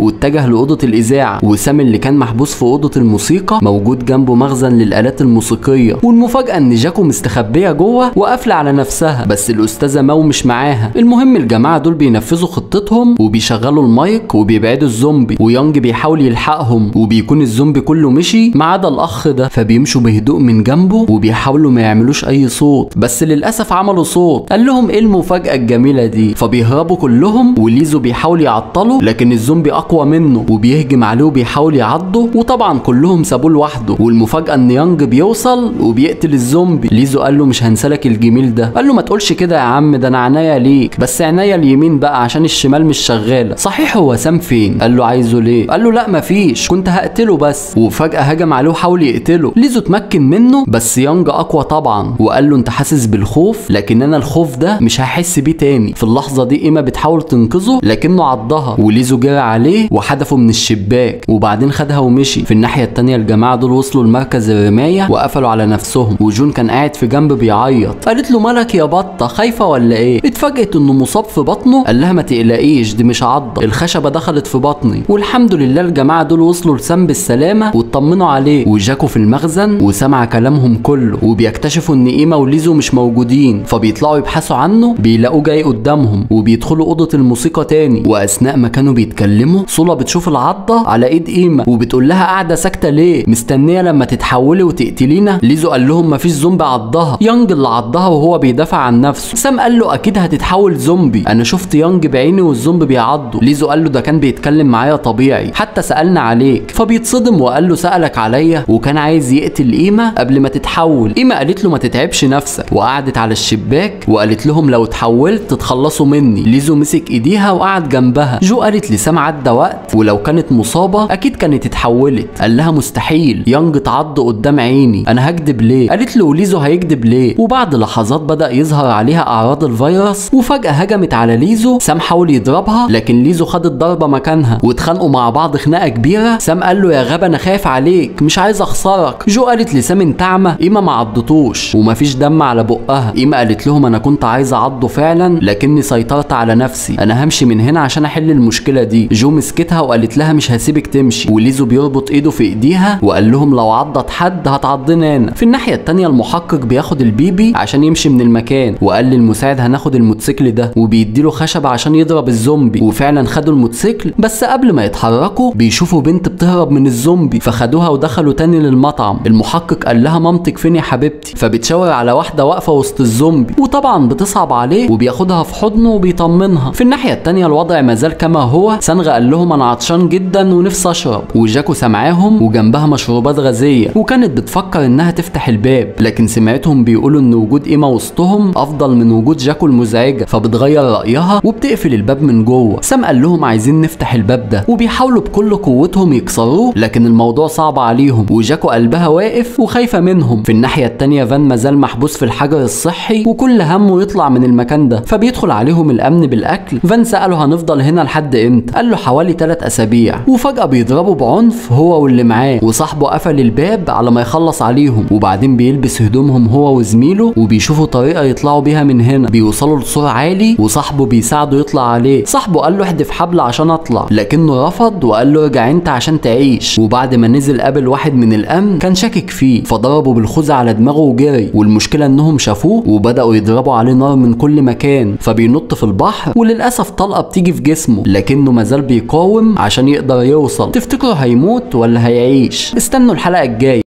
واتجه لاوضه الاذاعه وسام اللي كان محبوس في اوضه الموسيقى موجود جنبه مخزن للالات الموسيقيه والمفاجاه ان جاكو مستخبيه جوه وقافله على نفسها بس الاستاذه ماو مش معاها المهم الجماعه دول بينفذوا خطتهم وبيشغلوا المايك وبيبعدوا الزومبي ويونج بيحاول يلحقهم وبيكون الزومبي كله مشي ما عدا الاخ ده فبيمشوا بهدوء من جنبه وبيحاولوا ما يعملوش اي صوت بس للاسف عملوا صوت قال لهم ايه المفاجاه الجميله دي فبيهربوا كلهم وليزو بيحاول يعطله لكن الزومبي اقوى منه وبيهجم عليه وبيحاول يعضه وطبعا كلهم سابوه لوحده والمفاجاه ان يانج بيوصل وبيقتل الزومبي ليزو قال له مش هنسلك الجميل ده قال له ما تقولش كده يا عم ده انا عناية ليك بس عناية اليمين بقى عشان الشمال مش شغاله صحيح هو سام فين قال له عايزه ليه قال له لا مفيش كنت هقتله بس وفجاه هجم عليه وحاول يقتله ليزو اتمكن منه بس يانج اقوى طبعا وقال له انت حاسس بالخوف لكن انا الخوف ده مش هحس بيه تاني في اللحظه دي ايما بتحاول تنقذه لكنه عضها وليزو جرى عليه وحدفه من الشباك وبعدين خدها ومشي في الناحيه التانيه الجماعه دول وصلوا لمركز الرمايه وقفلوا على نفسهم وجون كان قاعد في جنب بيعيط قالت له مالك يا بطه خايفه ولا ايه اتفاجئت انه مصاب في بطنه قال لها ما تقلقيش دي مش عضه الخشبه دخلت في بطني والحمد لله الجماعه دول وصلوا لسام بالسلامه واطمنوا عليه وجاكوا في المخزن وسمع كلامهم كله وبيكتشفوا ان ايما وليزو مش موجودين فبيطلعوا يبحثوا عنه بيلاقوه جاي قدامهم وبيدخلوا اوضه الموسيقى تاني واثناء ما كانوا بيتكلموا صولا بتشوف العضه على ايد ايما وبتقول لها قاعده ساكته ليه مستنيه لما تتحولي وتقتلينا ليزو قال لهم مفيش زومبي عضها يانج اللي عضها وهو بيدافع عن نفسه سام قال له اكيد هتتحول زومبي انا شفت يانج بعيني والزومبي بيعضه ليزو قال له ده كان بيتكلم معايا طبيعي حتى سالنا عليك فبيتصدم وقال له سالك عليا وكان عايز يقتل ايما قبل ما تتحول ايما قالت له ما تتعبش نفسك وقعدت على الشباك وقالت لهم لو اتحولت تتخلصوا مني ليزو مسك ايديها وقعد جنبها جو قالت لسام عدى وقت ولو كانت مصابه اكيد كانت اتحولت قال لها مستحيل يانج اتعض قدام عيني انا هكدب ليه قالت له ليزو هيكدب ليه وبعد لحظات بدا يظهر عليها اعراض الفيروس وفجاه هجمت على ليزو سام حاول يضربها لكن ليزو خدت ضربه مكانها واتخانقوا مع بعض خناقه كبيره سام قال له يا غبا انا خايف عليك مش عايز اخسرك جو قالت لسام انت اعمى ايما ما عضتوش ومفيش دم على بقها ايما قالت لهم انا كنت عايز اعضه فعلا لكني سيطرت على نفسي انا همشي من هنا عشان احل المشكله دي جو مسكتها وقالت لها مش هسيبك تمشي وليزو بيربط ايده في ايديها وقال لهم لو عضت حد هتعضني انا في الناحيه التانيه المحقق بياخد البيبي عشان يمشي من المكان وقال للمساعد هناخد الموتوسيكل ده وبيديله خشبه عشان يضرب الزومبي وفعلا خدوا الموتوسيكل بس قبل ما يتحركوا بيشوفوا بنت بتهرب من الزومبي فخدوها ودخلوا تاني للمطعم المحقق قال لها مامتك فين يا حبيبتي فبتشاور على واحده واقفه وسط الزومبي وطبعا بتصعب عليه وبياخدها في حضنه وبيطمنها في الناحيه التانيه الوضع مازال كما هو سانغا قال لهم انا عطشان جدا ونفسي اشرب وجاكو سامعاهم وجنبها مشروبات غازيه وكانت بتفكر انها تفتح الباب لكن سمعتهم بيقولوا ان وجود ايما وسطهم افضل من وجود جاكو المزعجه فبتغير رايها وبتقفل الباب من جوه سام قال لهم عايزين نفتح الباب ده وبيحاولوا بكل قوتهم يكسروه لكن الموضوع صعب عليهم وجاكو قلبها واقف وخايفه منهم في الناحيه التانيه فان مازال محبوس في الحجر الصحي وكل همه يطلع من المكان ده فبيدخل عليهم الامن بالاكل فان ساله هنفضل هنا لحد امتى قال له حوالي 3 اسابيع وفجاه بيضربوا بعنف هو واللي معاه وصاحبه قفل الباب على ما يخلص عليهم وبعدين بيلبس هدومهم هو وزميله وبيشوفوا طريقه يطلعوا بيها من هنا بيوصلوا لسور عالي وصاحبه بيساعده يطلع عليه صاحبه قال له احدف حبل عشان اطلع لكنه رفض وقال له ارجع انت عشان تعيش وبعد ما نزل قابل واحد من الامن كان شاكك فيه فضربه بالخوذه على دماغه وجري والمشكله انهم شافوه وبداوا يضربوا عليه نار من كل مكان فبينط في البحر وللاسف طلقه بتيجي في جسمه لكنه مازال بيقاوم عشان يقدر يوصل تفتكروا هيموت ولا هيعيش استنوا الحلقه الجايه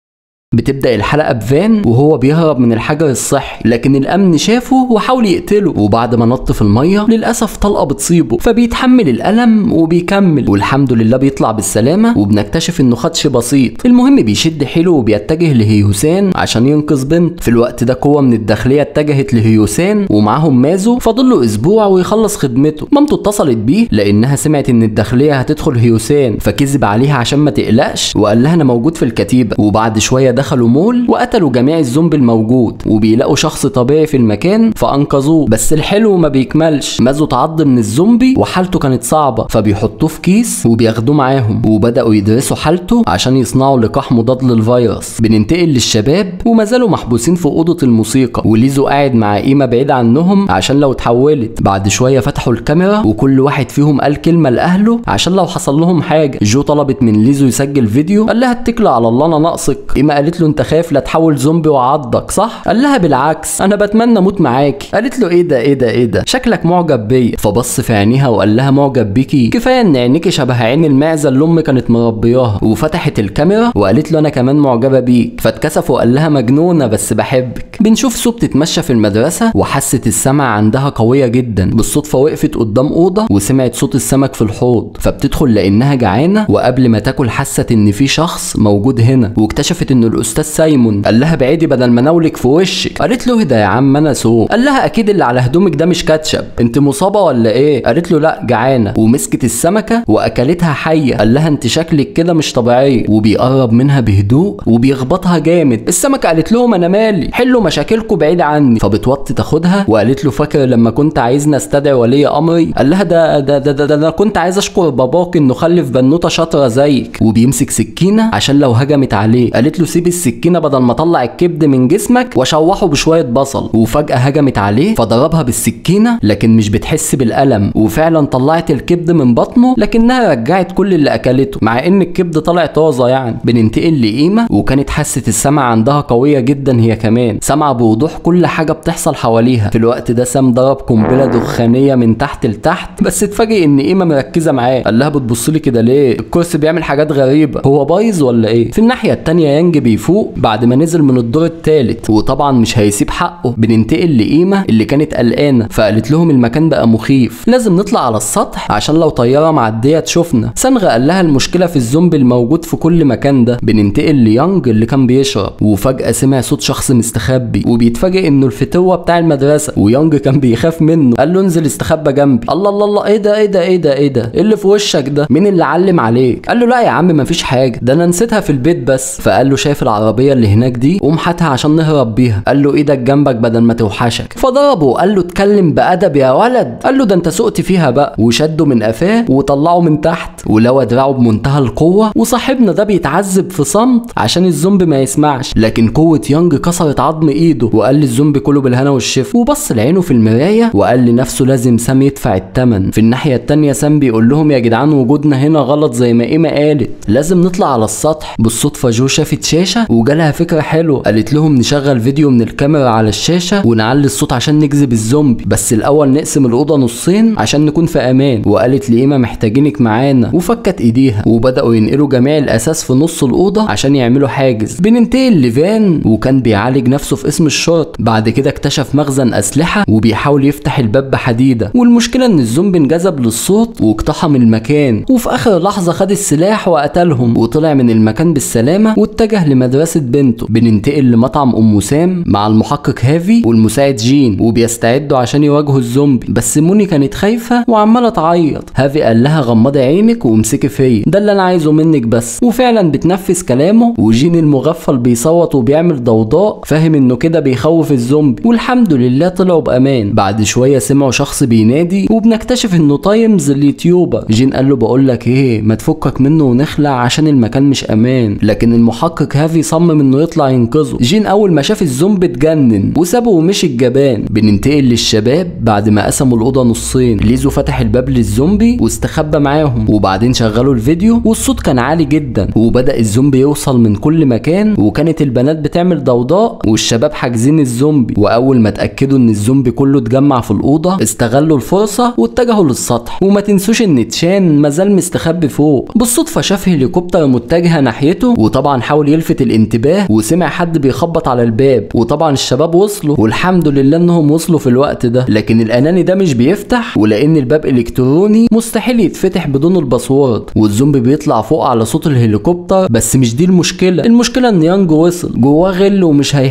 بتبدا الحلقه بفان وهو بيهرب من الحجر الصحي لكن الامن شافه وحاول يقتله وبعد ما نط في الميه للاسف طلقه بتصيبه فبيتحمل الالم وبيكمل والحمد لله بيطلع بالسلامه وبنكتشف انه خدش بسيط المهم بيشد حيله وبيتجه لهيوسان عشان ينقذ بنت في الوقت ده قوه من الداخليه اتجهت لهيوسان ومعاهم مازو فاضل له اسبوع ويخلص خدمته مامته اتصلت بيه لانها سمعت ان الداخليه هتدخل هيوسان فكذب عليها عشان ما تقلقش وقال لها انا موجود في الكتيبه وبعد شويه دخل دخلوا مول وقتلوا جميع الزومبي الموجود وبيلاقوا شخص طبيعي في المكان فانقذوه بس الحلو ما بيكملش مازو اتعض من الزومبي وحالته كانت صعبه فبيحطوه في كيس وبياخدوه معاهم وبداوا يدرسوا حالته عشان يصنعوا لقاح مضاد للفيروس بننتقل للشباب وما زالوا محبوسين في اوضه الموسيقى وليزو قاعد مع قيمه بعيد عنهم عشان لو اتحولت بعد شويه فتحوا الكاميرا وكل واحد فيهم قال كلمه لاهله عشان لو حصل لهم حاجه جو طلبت من ليزو يسجل فيديو قال لها اتكلي على الله انا ناقصك قيمه قالت له انت خايف لا تحول زومبي وعضك صح قال لها بالعكس انا بتمنى اموت معاكي قالت له ايه ده ايه ده ايه ده شكلك معجب بيا فبص في عينيها وقال لها معجب بيكي كفايه ان عينيكي شبه عين المعزه اللي امي كانت مربياها وفتحت الكاميرا وقالت له انا كمان معجبه بيك فاتكسف وقال لها مجنونه بس بحبك بنشوف سو بتتمشى في المدرسه وحست السمع عندها قويه جدا بالصدفه وقفت قدام اوضه وسمعت صوت السمك في الحوض فبتدخل لانها جعانه وقبل ما تاكل حست ان في شخص موجود هنا واكتشفت انه الاستاذ سايمون قال لها بعيدي بدل ما ناولك في وشك قالت له اهدى يا عم انا سو قال لها اكيد اللي على هدومك ده مش كاتشب انت مصابه ولا ايه قالت له لا جعانه ومسكت السمكه واكلتها حيه قال لها انت شكلك كده مش طبيعيه وبيقرب منها بهدوء وبيخبطها جامد السمكه قالت لهم انا مالي حلوا مشاكلكم بعيد عني فبتوطي تاخدها وقالت له فاكر لما كنت عايزني استدعي ولي امري قال لها ده ده ده, ده, ده انا كنت عايز اشكر باباك انه خلف بنوته شاطره زيك وبيمسك سكينه عشان لو هجمت عليه قالت له سيب السكينه بدل ما اطلع الكبد من جسمك واشوحه بشويه بصل وفجاه هجمت عليه فضربها بالسكينه لكن مش بتحس بالالم وفعلا طلعت الكبد من بطنه لكنها رجعت كل اللي اكلته مع ان الكبد طلع طازه يعني بننتقل لقيمه وكانت حاسه السمع عندها قويه جدا هي كمان سامعه بوضوح كل حاجه بتحصل حواليها في الوقت ده سام ضرب قنبله دخانيه من تحت لتحت بس اتفاجئ ان قيمه مركزه معاه قال لها بتبص لي كده ليه الكرسي بيعمل حاجات غريبه هو بايظ ولا ايه في الناحيه التانيه يانج بيفوق بعد ما نزل من الدور التالت وطبعا مش هيسيب حقه بننتقل لقيمه اللي كانت قلقانه فقالت لهم المكان بقى مخيف لازم نطلع على السطح عشان لو طياره معديه تشوفنا سانغا قال لها المشكله في الزومبي الموجود في كل مكان ده بننتقل ليانج اللي كان بيشرب وفجاه سمع صوت شخص مستخبي وبيتفاجئ انه الفتوه بتاع المدرسه ويانج كان بيخاف منه قال له انزل استخبى جنبي الله الله الله ايه ده ايه ده ايه ده ايه ده ايه اللي في وشك ده مين اللي علم عليك قال له لا يا عم مفيش حاجه ده انا نسيتها في البيت بس فقال له شايف العربيه اللي هناك دي قوم هاتها عشان نهرب بيها قال له ايدك جنبك بدل ما توحشك فضربه قال له اتكلم بادب يا ولد قال له ده انت سقت فيها بقى وشده من قفاه وطلعه من تحت ولوى دراعه بمنتهى القوه وصاحبنا ده بيتعذب في صمت عشان الزومبي ما يسمعش لكن قوه يانج كسرت عظم ايده وقال للزومبي كله بالهنا والشفا وبص لعينه في المرايه وقال لنفسه لازم سام يدفع الثمن في الناحيه التانيه سام بيقول لهم يا جدعان وجودنا هنا غلط زي ما ايما قالت لازم نطلع على السطح بالصدفه جو شافت شاشه وجالها فكره حلوه قالت لهم نشغل فيديو من الكاميرا على الشاشه ونعلي الصوت عشان نجذب الزومبي بس الاول نقسم الاوضه نصين عشان نكون في امان وقالت لايما محتاجينك معانا وفكت ايديها وبداوا ينقلوا جميع الاساس في نص الاوضه عشان يعملوا حاجز بننتقل لفان وكان بيعالج نفسه في اسم الشرطه بعد كده اكتشف مخزن اسلحه وبيحاول يفتح الباب بحديده والمشكله ان الزومبي انجذب للصوت واقتحم المكان وفي اخر لحظه خد السلاح وقتلهم وطلع من المكان بالسلامه واتجه لمدرسه بنته بننتقل لمطعم ام سام مع المحقق هافي والمساعد جين وبيستعدوا عشان يواجهوا الزومبي بس موني كانت خايفه وعماله تعيط هافي قال لها غمضي عينك وامسكي فيا ده اللي انا عايزه منك بس وفعلا بتنفذ كلامه وجين المغفل بيصوت وبيعمل ضوضاء فاهم انه كده بيخوف الزومبي والحمد لله طلعوا بامان بعد شويه سمعوا شخص بينادي وبنكتشف انه تايمز اليوتيوبر جين قال له بقول لك ايه ما تفكك منه ونخلع عشان المكان مش امان لكن المحقق هافي صمم انه يطلع ينقذه جين اول ما شاف الزومبي اتجنن وسابه ومشي الجبان بننتقل للشباب بعد ما قسموا الاوضه نصين ليزو فتح الباب للزومبي واستخبى معاهم وبعدين شغلوا الفيديو والصوت كان عالي جدا وبدا الزومبي يوصل من كل مكان وكانت البنات بتعمل ضوضاء والشباب حاجزين الزومبي واول ما اتاكدوا ان الزومبي كله اتجمع في الاوضه استغلوا الفرصه واتجهوا للسطح وما تنسوش ان تشان مازال مستخبي فوق بالصدفه شاف هليكوبتر متجهه ناحيته وطبعا حاول يلفت الانتباه وسمع حد بيخبط على الباب وطبعا الشباب وصلوا والحمد لله انهم وصلوا في الوقت ده لكن الاناني ده مش بيفتح ولان الباب الكتروني مستحيل يتفتح بدون الباسورد والزومبي بيطلع فوق على صوت الهليكوبتر بس مش دي المشكله المشكله ان يانج وصل جواه غل ومش هيحل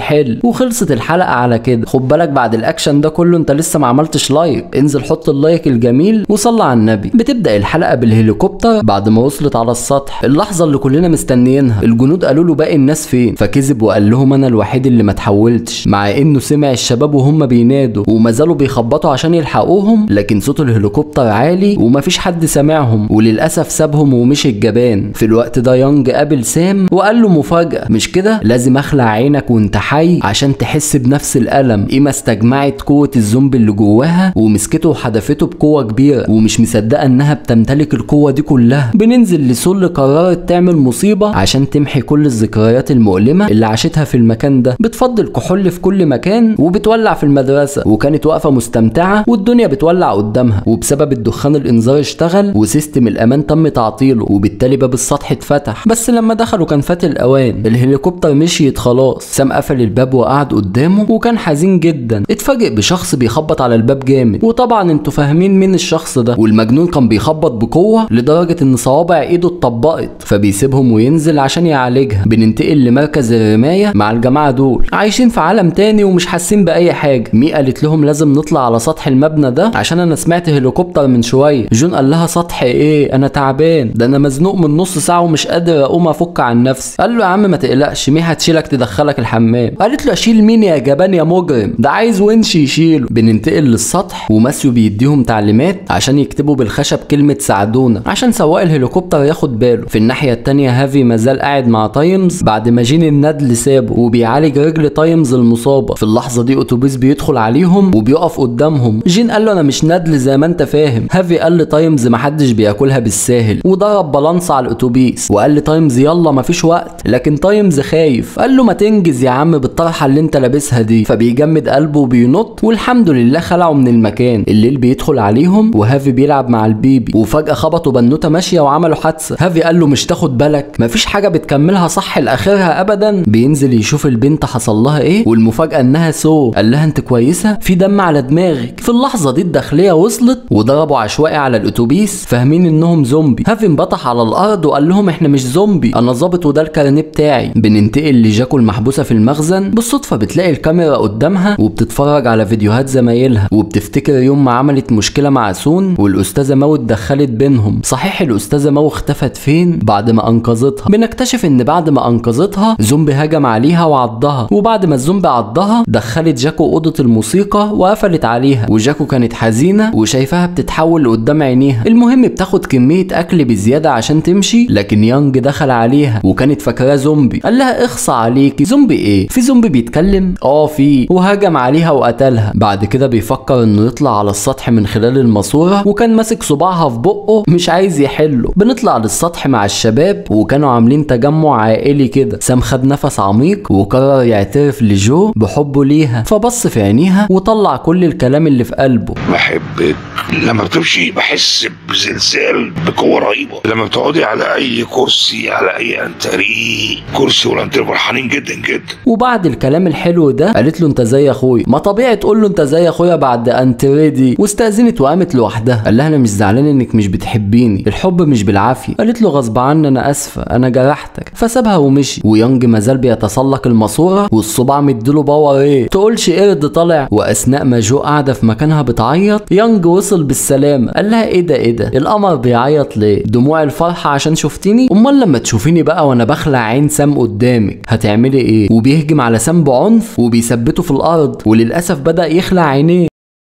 وخلصت الحلقه على كده خد بالك بعد الاكشن ده كله انت لسه ما عملتش لايك انزل حط اللايك الجميل وصلي على النبي بتبدا الحلقه بالهليكوبتر بعد ما وصلت على السطح اللحظه اللي كلنا مستنيينها الجنود قالوا له باقي الناس فين فكذب وقال لهم انا الوحيد اللي ما اتحولتش مع انه سمع الشباب وهم بينادوا وما زالوا بيخبطوا عشان يلحقوهم لكن صوت الهليكوبتر عالي ومفيش حد سامعهم وللاسف سابهم ومشي الجبان في الوقت ده يونج قابل سام وقال له مفاجاه مش كده لازم اخلع عينك وانت حي عشان تحس بنفس الالم ايما استجمعت قوه الزومبي اللي جواها ومسكته وحدفته بقوه كبيره ومش مصدقه انها بتمتلك القوه دي كلها بننزل لسول قررت تعمل مصيبه عشان تمحي كل الذكريات المؤلمه اللي عاشتها في المكان ده بتفضل كحول في كل مكان وبتولع في المدرسه وكانت واقفه مستمتعه والدنيا بتولع قدامها وبسبب الدخان الانذار اشتغل وسيستم الامان تم تعطيله وبالتالي باب السطح اتفتح بس لما دخلوا كان فات الاوان الهليكوبتر مشيت خلاص سام قفل الباب وقعد قدامه وكان حزين جدا اتفاجئ بشخص بيخبط على الباب جامد وطبعا انتوا فاهمين مين الشخص ده والمجنون كان بيخبط بقوه لدرجه ان صوابع ايده اتطبقت فبيسيبهم وينزل عشان يعالجها بننتقل لمركز الرمايه مع الجماعه دول عايشين في عالم تاني ومش حاسين باي حاجه مي قالت لهم لازم نطلع على سطح المبنى ده عشان انا سمعت هليكوبتر من شويه جون قال لها سطح ايه انا تعبان ده انا مزنوق من نص ساعه ومش قادر اقوم افك عن نفسي قال له يا عم ما تقلقش مي هتشيلك تدخلك الحمام قالت له اشيل مين يا جبان يا مجرم ده عايز ونش يشيله بننتقل للسطح وماسيو بيديهم تعليمات عشان يكتبوا بالخشب كلمه ساعدونا عشان سواق الهليكوبتر ياخد باله في الناحيه التانيه هافي مازال قاعد مع تايمز بعد ما جين الندل سابه وبيعالج رجل تايمز المصابه في اللحظه دي اتوبيس بيدخل عليهم وبيقف قدامهم جين قال له انا مش ندل زي ما انت فاهم هافي قال لتايمز محدش بياكلها بالساهل وضرب بالانس على الاتوبيس وقال لتايمز يلا مفيش وقت لكن تايمز خايف قال له ما تنجز يا عم بالطرحه اللي انت لابسها دي فبيجمد قلبه وبينط والحمد لله خلعوا من المكان الليل بيدخل عليهم وهافي بيلعب مع البيبي وفجاه خبطوا بنوته ماشيه وعملوا حادثه هافي قال له مش تاخد بالك مفيش حاجه بتكملها صح لاخرها ابدا بينزل يشوف البنت حصل لها ايه والمفاجاه انها سو قال لها انت كويسه في دم على دماغك في اللحظه دي الداخليه وصلت وضربوا عشوائي على الاتوبيس فاهمين انهم زومبي هافي انبطح على الارض وقال لهم احنا مش زومبي انا ظابط وده الكارنيه بتاعي بننتقل لجاكو المحبوسه في المخزن بالصدفه بتلاقي الكاميرا قدامها وبتتفرج على فيديوهات زمايلها وبتفتكر يوم ما عملت مشكله مع سون والاستاذه مو اتدخلت بينهم صحيح الاستاذه مو اختفت فين بعد ما انقذتها بنكتشف ان بعد ما انقذتها زومبي هجم عليها وعضها وبعد ما الزومبي عضها دخلت جاكو اوضه الموسيقى وقفلت عليها وجاكو كانت حزينه وشايفاها بتتحول قدام عينيها المهم بتاخد كميه اكل بزياده عشان تمشي لكن يانج دخل عليها وكانت فاكراه زومبي قال لها اخصى عليكي زومبي ايه في زومبي بيتكلم اه في وهجم عليها وقتلها بعد كده بيفكر انه يطلع على السطح من خلال الماسوره وكان ماسك صباعها في بقه مش عايز يحله بنطلع للسطح مع الشباب وكانوا عاملين تجمع عائلي كده سام خد نفس عميق وقرر يعترف لجو بحبه ليها فبص في عينيها وطلع كل الكلام اللي في قلبه بحبك لما بتمشي بحس بزلزال بقوة رهيبة لما بتقعدي على أي كرسي على أي أنتري كرسي والأنتري فرحانين جدا جدا وبعد الكلام الحلو ده قالت له انت زي اخويا ما طبيعي تقول له انت زي اخويا بعد انتريدي واستاذنت وقامت لوحدها قال لها انا مش زعلان انك مش بتحبيني الحب مش بالعافيه قالت له غصب عني انا اسفه انا جرحتك فسابها ومشي ويونج مازال بيتسلق الماسوره والصباع مديله باور ايه تقولش قرد طالع واثناء ما جو قاعده في مكانها بتعيط يونج وصل بالسلامه قال لها ايه ده ايه ده القمر بيعيط ليه دموع الفرحه عشان شفتني امال لما تشوفيني بقى وانا بخلع عين سام قدامك هتعملي ايه وبيهجم على سام بعنف وبيثبته في الارض وللاسف بدا يخلع عينيه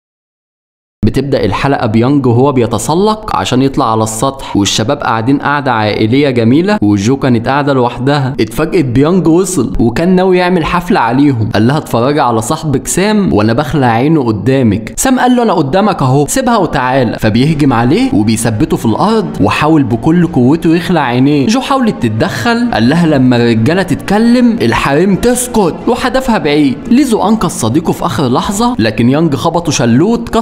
بتبدأ الحلقة بيانج وهو بيتسلق عشان يطلع على السطح والشباب قاعدين قاعدة عائلية جميلة وجو كانت قاعدة لوحدها اتفاجئت بيانج وصل وكان ناوي يعمل حفلة عليهم قال لها اتفرجي على صاحبك سام وانا بخلع عينه قدامك سام قال له انا قدامك اهو سيبها وتعالى فبيهجم عليه وبيثبته في الارض وحاول بكل قوته يخلع عينيه جو حاولت تتدخل قال لها لما الرجالة تتكلم الحريم تسكت وحدفها بعيد ليزو انقذ صديقه في اخر لحظة لكن يانج خبطه شلوت كسر عظمه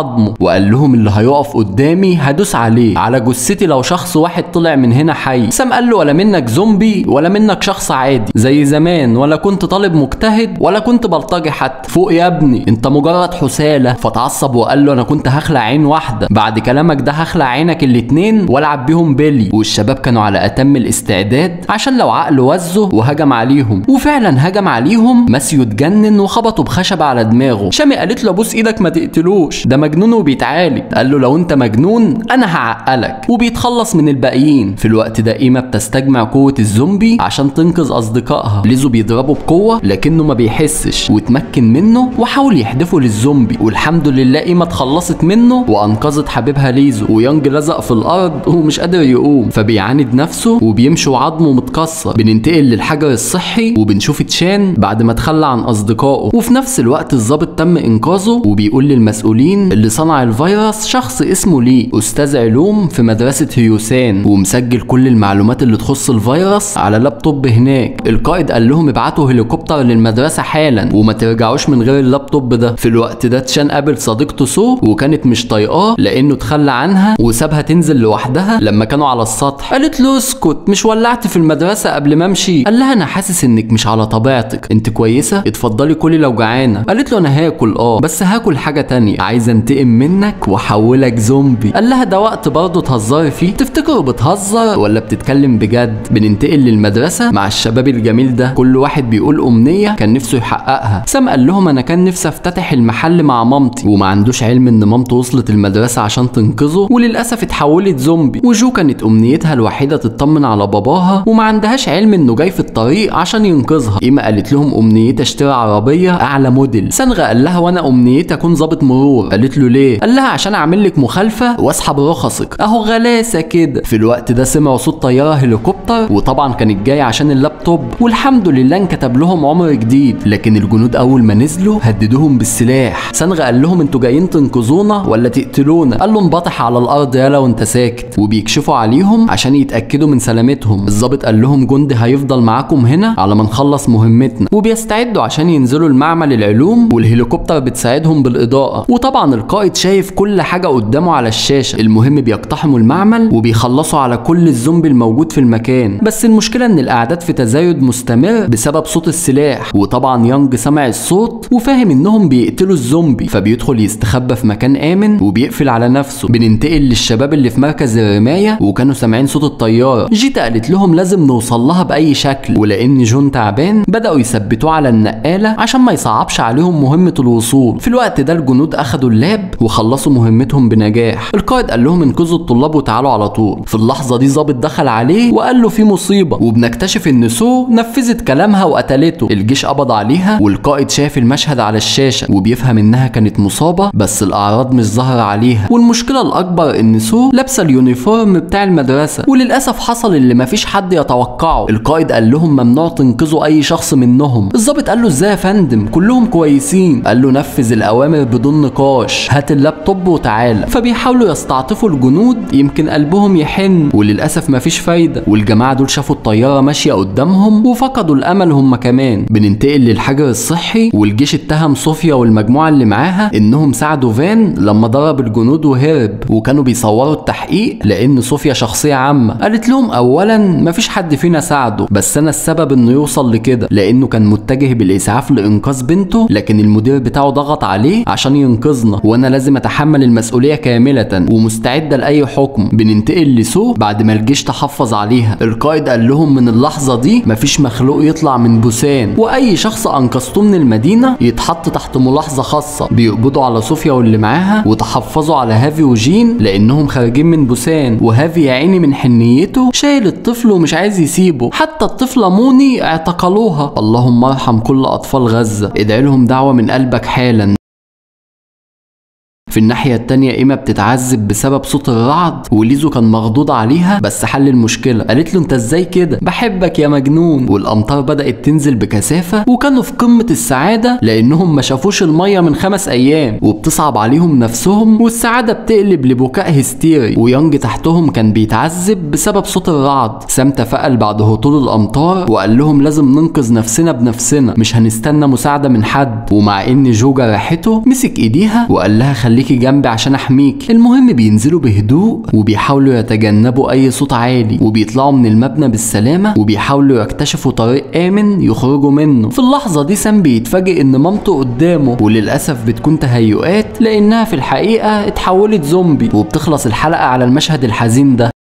عظمه وقال لهم اللي هيقف قدامي هدوس عليه على جثتي لو شخص واحد طلع من هنا حي سام قال له ولا منك زومبي ولا منك شخص عادي زي زمان ولا كنت طالب مجتهد ولا كنت بلطجي حتى فوق يا ابني انت مجرد حساله فتعصب وقال له انا كنت هخلع عين واحده بعد كلامك ده هخلع عينك الاتنين والعب بيهم بيلي والشباب كانوا على اتم الاستعداد عشان لو عقله وزه وهجم عليهم وفعلا هجم عليهم ماسيو اتجنن وخبطه بخشبه على دماغه شامي قالت له بوس ايدك ما تقتلوش ده مجنون وبيتعالج قال له لو انت مجنون انا هعقلك وبيتخلص من الباقيين في الوقت ده ايما بتستجمع قوه الزومبي عشان تنقذ اصدقائها ليزو بيضربه بقوه لكنه ما بيحسش واتمكن منه وحاول يحدفه للزومبي والحمد لله ايما اتخلصت منه وانقذت حبيبها ليزو ويانج لزق في الارض ومش قادر يقوم فبيعاند نفسه وبيمشي وعظمه متكسر بننتقل للحجر الصحي وبنشوف تشان بعد ما تخلى عن اصدقائه وفي نفس الوقت الضابط تم انقاذه وبيقول للمسؤولين اللي صنع الفيروس شخص اسمه لي استاذ علوم في مدرسه هيوسان ومسجل كل المعلومات اللي تخص الفيروس على لابتوب هناك القائد قال لهم ابعتوا هليكوبتر للمدرسه حالا وما ترجعوش من غير اللابتوب ده في الوقت ده تشان قابل صديقته سو وكانت مش طايقاه لانه تخلى عنها وسابها تنزل لوحدها لما كانوا على السطح قالت له اسكت مش ولعت في المدرسه قبل ما امشي قال لها انا حاسس انك مش على طبيعتك انت كويسه اتفضلي كلي لو جعانه قالت له انا هاكل اه بس هاكل حاجه تانية عايزه انتقم منك واحولك زومبي قال لها ده وقت برضه تهزري فيه تفتكروا بتهزر ولا بتتكلم بجد بننتقل للمدرسه مع الشباب الجميل ده كل واحد بيقول امنيه كان نفسه يحققها سام قال لهم انا كان نفسي افتتح المحل مع مامتي وما عندوش علم ان مامته وصلت المدرسه عشان تنقذه وللاسف اتحولت زومبي وجو كانت امنيتها الوحيده تطمن على باباها وما عندهاش علم انه جاي في الطريق عشان ينقذها ايما قالت لهم امنيتي اشتري عربيه اعلى موديل سانغا قال لها وانا امنيتي اكون ظابط مرور قالت له ليه قال لها عشان اعمل لك مخالفه واسحب رخصك اهو غلاسه كده في الوقت ده سمعوا صوت طياره هليكوبتر وطبعا كانت جايه عشان اللابتوب والحمد لله انكتب لهم عمر جديد لكن الجنود اول ما نزلوا هددوهم بالسلاح سانغا قال لهم انتوا جايين تنقذونا ولا تقتلونا قال له انبطح على الارض يالا وانت ساكت وبيكشفوا عليهم عشان يتاكدوا من سلامتهم الضابط قال لهم جندي هيفضل معاكم هنا على ما نخلص مهمتنا وبيستعدوا عشان ينزلوا المعمل العلوم والهليكوبتر بتساعدهم بالاضاءه وطبعا القائد شايف كل حاجه قدامه على الشاشه المهم بيقتحموا المعمل وبيخلصوا على كل الزومبي الموجود في المكان بس المشكله ان الاعداد في تزايد مستمر بسبب صوت السلاح وطبعا يانج سمع الصوت وفاهم انهم بيقتلوا الزومبي فبيدخل يستخبى في مكان امن وبيقفل على نفسه بننتقل للشباب اللي في مركز الرمايه وكانوا سامعين صوت الطياره جيتا قالت لهم لازم نوصل لها باي شكل ولان جون تعبان بداوا يثبتوه على النقاله عشان ما يصعبش عليهم مهمه الوصول في الوقت ده الجنود اخدوا اللاب وخلصوا مهمتهم بنجاح القائد قال لهم انقذوا الطلاب وتعالوا على طول في اللحظه دي ظابط دخل عليه وقال له في مصيبه وبنكتشف ان سو نفذت كلامها وقتلته الجيش قبض عليها والقائد شاف المشهد على الشاشه وبيفهم انها كانت مصابه بس الاعراض مش ظاهره عليها والمشكله الاكبر ان سو لابسه اليونيفورم بتاع المدرسه وللاسف حصل اللي مفيش حد يتوقعه القائد قال لهم ممنوع تنقذوا اي شخص منهم الضابط قال له ازاي يا فندم كلهم كويسين قال له نفذ الاوامر بدون نقاش هات اللابتوب وتعالى فبيحاولوا يستعطفوا الجنود يمكن قلبهم يحن وللاسف مفيش فايده والجماعه دول شافوا الطياره ماشيه قدامهم وفقدوا الامل هم كمان بننتقل للحجر الصحي والجيش اتهم صوفيا والمجموعه اللي معاها انهم ساعدوا فان لما ضرب الجنود وهرب وكانوا بيصوروا التحقيق لان صوفيا شخصيه عامه قالت لهم اولا مفيش حد فينا ساعده بس انا السبب انه يوصل لكده لانه كان متجه بالاسعاف لانقاذ بنته لكن المدير بتاعه ضغط عليه عشان ينقذنا وانا لازم اتحمل المسؤوليه كامله ومستعده لاي حكم بننتقل لسو بعد ما الجيش تحفظ عليها القائد قال لهم من اللحظه دي مفيش مخلوق يطلع من بوسان واي شخص انقذته من المدينه يتحط تحت ملاحظه خاصه بيقبضوا على صوفيا واللي معاها وتحفظوا على هافي وجين لانهم خارجين من بوسان وهافي يا عيني من حنيته شايل الطفل ومش عايز يسيبه حتى الطفله موني اعتقلوها اللهم ارحم كل اطفال غزه ادعي لهم دعوه من قلبك حالا في الناحية التانية إيما بتتعذب بسبب صوت الرعد وليزو كان مخضوض عليها بس حل المشكلة قالت له انت ازاي كده بحبك يا مجنون والأمطار بدأت تنزل بكثافة وكانوا في قمة السعادة لأنهم ما شافوش المية من خمس أيام وبتصعب عليهم نفسهم والسعادة بتقلب لبكاء هستيري ويانج تحتهم كان بيتعذب بسبب صوت الرعد سام تفائل بعد هطول الأمطار وقال لهم لازم ننقذ نفسنا بنفسنا مش هنستنى مساعدة من حد ومع إن جو جرحته مسك إيديها وقال لها خليكي خليكي جنبي عشان احميك المهم بينزلوا بهدوء وبيحاولوا يتجنبوا اي صوت عالي وبيطلعوا من المبنى بالسلامه وبيحاولوا يكتشفوا طريق امن يخرجوا منه في اللحظه دي سام بيتفاجئ ان مامته قدامه وللاسف بتكون تهيؤات لانها في الحقيقه اتحولت زومبي وبتخلص الحلقه على المشهد الحزين ده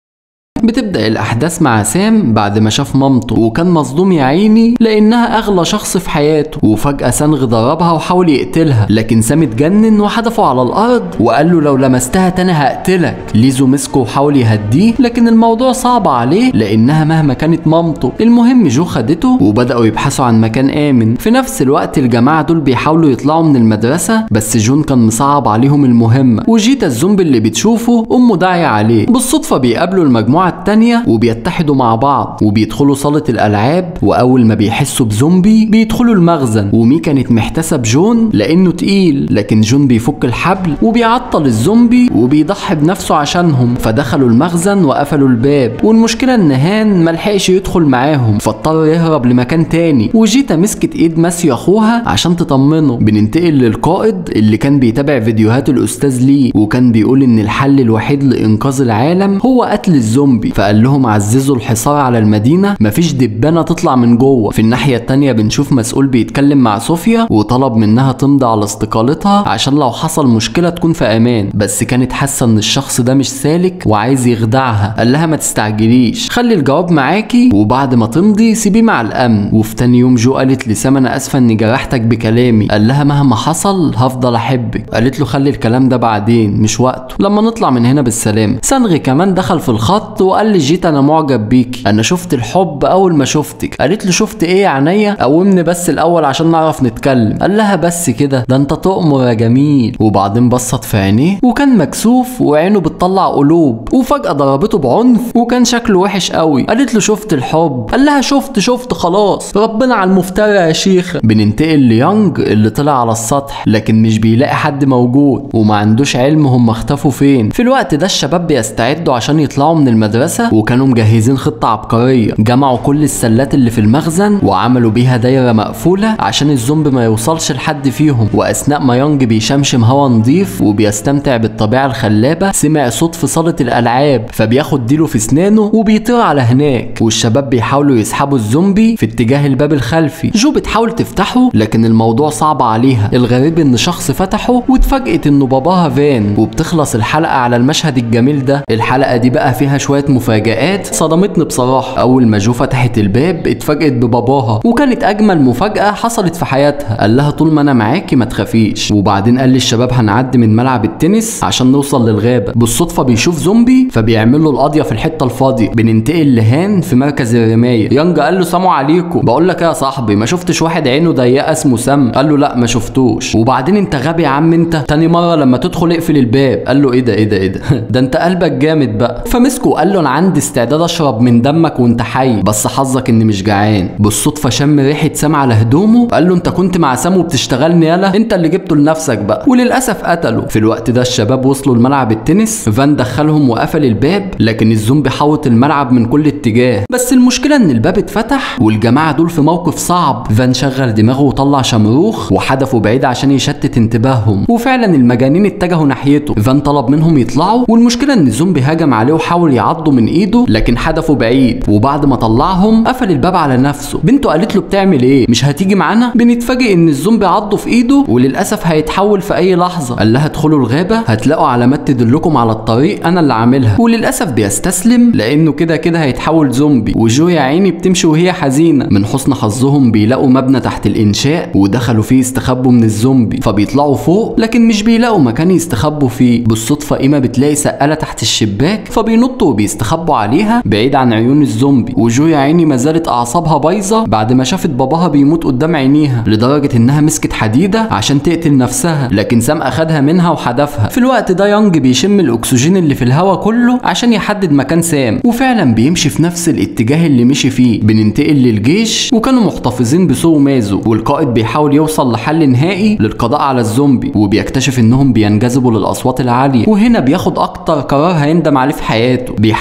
بتبدأ الأحداث مع سام بعد ما شاف مامته وكان مصدوم يا عيني لأنها أغلى شخص في حياته وفجأة سانغ ضربها وحاول يقتلها لكن سام اتجنن وحدفه على الأرض وقال له لو لمستها تاني هقتلك ليزو مسكه وحاول يهديه لكن الموضوع صعب عليه لأنها مهما كانت مامته المهم جو خدته وبدأوا يبحثوا عن مكان آمن في نفس الوقت الجماعة دول بيحاولوا يطلعوا من المدرسة بس جون كان مصعب عليهم المهمة وجيتا الزومبي اللي بتشوفه أمه داعية عليه بالصدفة بيقابلوا المجموعة التانية وبيتحدوا مع بعض وبيدخلوا صالة الألعاب وأول ما بيحسوا بزومبي بيدخلوا المخزن ومي كانت محتسب جون لأنه تقيل لكن جون بيفك الحبل وبيعطل الزومبي وبيضحي بنفسه عشانهم فدخلوا المخزن وقفلوا الباب والمشكلة إن هان ملحقش يدخل معاهم فاضطر يهرب لمكان تاني وجيتا مسكت إيد ماسيو أخوها عشان تطمنه بننتقل للقائد اللي كان بيتابع فيديوهات الأستاذ ليه وكان بيقول إن الحل الوحيد لإنقاذ العالم هو قتل الزومبي فقال لهم عززوا الحصار على المدينة مفيش دبانة تطلع من جوه في الناحية التانية بنشوف مسؤول بيتكلم مع صوفيا وطلب منها تمضي على استقالتها عشان لو حصل مشكلة تكون في أمان بس كانت حاسة إن الشخص ده مش سالك وعايز يخدعها قال لها ما تستعجليش خلي الجواب معاكي وبعد ما تمضي سيبيه مع الأمن وفي تاني يوم جو قالت لسام أنا آسفة إني جرحتك بكلامي قال لها مهما حصل هفضل أحبك قالت له خلي الكلام ده بعدين مش وقته لما نطلع من هنا بالسلام سانغي كمان دخل في الخط وقال لي جيت انا معجب بيكي انا شفت الحب اول ما شفتك قالت له شفت ايه يا عينيا قومني بس الاول عشان نعرف نتكلم قال لها بس كده ده انت تؤمر يا جميل وبعدين بصت في عينيه وكان مكسوف وعينه بتطلع قلوب وفجاه ضربته بعنف وكان شكله وحش قوي قالت له شفت الحب قال لها شفت شفت خلاص ربنا على المفترى يا شيخه بننتقل ليانج اللي طلع على السطح لكن مش بيلاقي حد موجود وما عندوش علم هم اختفوا فين في الوقت ده الشباب بيستعدوا عشان يطلعوا من المدرسه وكانوا مجهزين خطه عبقريه جمعوا كل السلات اللي في المخزن وعملوا بيها دايره مقفوله عشان الزومبي ما يوصلش لحد فيهم واثناء ما يانج بيشمشم هوا نضيف وبيستمتع بالطبيعه الخلابه سمع صوت في صاله الالعاب فبياخد ديله في اسنانه وبيطير على هناك والشباب بيحاولوا يسحبوا الزومبي في اتجاه الباب الخلفي جو بتحاول تفتحه لكن الموضوع صعب عليها الغريب ان شخص فتحه واتفاجئت انه باباها فان وبتخلص الحلقه على المشهد الجميل ده الحلقه دي بقى فيها شويه مفاجآت صدمتني بصراحه اول ما جو فتحت الباب اتفاجئت بباباها وكانت اجمل مفاجاه حصلت في حياتها قال لها طول ما انا معاكي ما تخافيش وبعدين قال للشباب هنعدي من ملعب التنس عشان نوصل للغابه بالصدفه بيشوف زومبي فبيعمل له القضيه في الحته الفاضيه بننتقل لهان في مركز الرمايه يانج قال له سلام عليكم بقول لك إيه يا صاحبي ما شفتش واحد عينه ضيقه اسمه سم قال له لا ما شفتوش وبعدين انت غبي يا عم انت تاني مره لما تدخل اقفل الباب قال له ايه ده ايه ده ايه ده ده انت قلبك جامد بقى فمسكه وقال له انا عندي استعداد اشرب من دمك وانت حي بس حظك اني مش جعان بالصدفه شم ريحه سام على هدومه قال له انت كنت مع سام وبتشتغلني يالا انت اللي جبته لنفسك بقى وللاسف قتله في الوقت ده الشباب وصلوا لملعب التنس فان دخلهم وقفل الباب لكن الزومبي حوط الملعب من كل اتجاه بس المشكله ان الباب اتفتح والجماعه دول في موقف صعب فان شغل دماغه وطلع شمروخ وحدفه بعيد عشان يشتت انتباههم وفعلا المجانين اتجهوا ناحيته فان طلب منهم يطلعوا والمشكله ان الزومبي هجم عليه وحاول يعضه من ايده لكن حدفه بعيد وبعد ما طلعهم قفل الباب على نفسه بنته قالت له بتعمل ايه مش هتيجي معانا بنتفاجئ ان الزومبي عضه في ايده وللاسف هيتحول في اي لحظه قال لها ادخلوا الغابه هتلاقوا علامات تدلكم على الطريق انا اللي عاملها وللاسف بيستسلم لانه كده كده هيتحول زومبي وجو يا عيني بتمشي وهي حزينه من حسن حظهم بيلاقوا مبنى تحت الانشاء ودخلوا فيه يستخبوا من الزومبي فبيطلعوا فوق لكن مش بيلاقوا مكان يستخبوا فيه بالصدفه ايما بتلاقي سقاله تحت الشباك فبينطوا وبيستخبوا عليها بعيد عن عيون الزومبي وجو يا عيني ما زالت اعصابها بايظه بعد ما شافت باباها بيموت قدام عينيها لدرجه انها مسكت حديده عشان تقتل نفسها لكن سام اخدها منها وحدفها في الوقت ده يانج بيشم الاكسجين اللي في الهواء كله عشان يحدد مكان سام وفعلا بيمشي في نفس الاتجاه اللي مشي فيه بننتقل للجيش وكانوا محتفظين بسو مازو والقائد بيحاول يوصل لحل نهائي للقضاء على الزومبي وبيكتشف انهم بينجذبوا للاصوات العاليه وهنا بياخد اكتر قرار هيندم عليه في حياته بيحاول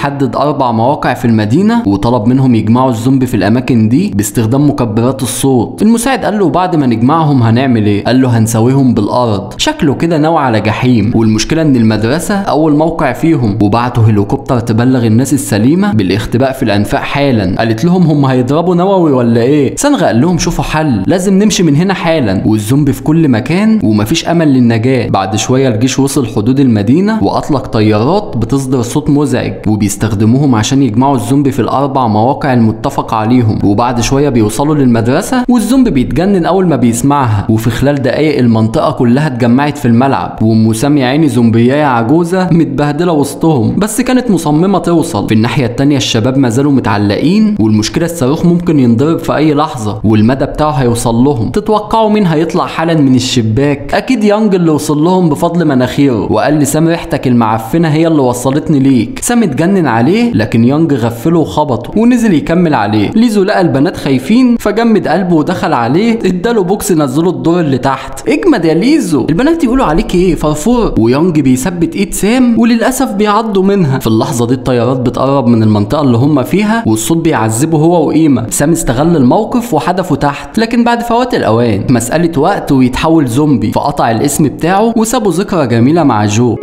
بيحدد اربع مواقع في المدينه وطلب منهم يجمعوا الزومبي في الاماكن دي باستخدام مكبرات الصوت المساعد قال له بعد ما نجمعهم هنعمل ايه قال له هنسويهم بالارض شكله كده ناوي على جحيم والمشكله ان المدرسه اول موقع فيهم وبعتوا هليكوبتر تبلغ الناس السليمه بالاختباء في الانفاق حالا قالت لهم هم هيضربوا نووي ولا ايه سانغا قال لهم شوفوا حل لازم نمشي من هنا حالا والزومبي في كل مكان ومفيش امل للنجاه بعد شويه الجيش وصل حدود المدينه واطلق طيارات بتصدر صوت مزعج وبيستخدموهم عشان يجمعوا الزومبي في الاربع مواقع المتفق عليهم وبعد شويه بيوصلوا للمدرسه والزومبي بيتجنن اول ما بيسمعها وفي خلال دقايق المنطقه كلها اتجمعت في الملعب وام سام يا عيني زومبيايه عجوزه متبهدله وسطهم بس كانت مصممه توصل في الناحيه التانيه الشباب ما زالوا متعلقين والمشكله الصاروخ ممكن ينضرب في اي لحظه والمدى بتاعه هيوصل لهم تتوقعوا مين هيطلع حالا من الشباك اكيد يانج اللي وصل لهم بفضل مناخيره وقال لسام ريحتك المعفنه هي اللي وصلتني ليك سام اتجنن عليه لكن يانج غفله وخبطه ونزل يكمل عليه ليزو لقى البنات خايفين فجمد قلبه ودخل عليه اداله بوكس نزله الدور اللي تحت اجمد يا ليزو البنات يقولوا عليك ايه فرفور ويانج بيثبت ايد سام وللاسف بيعضوا منها في اللحظه دي الطيارات بتقرب من المنطقه اللي هم فيها والصوت بيعذبه هو وقيمه سام استغل الموقف وحدفه تحت لكن بعد فوات الاوان مساله وقت ويتحول زومبي فقطع الاسم بتاعه وسابوا ذكرى جميله مع جو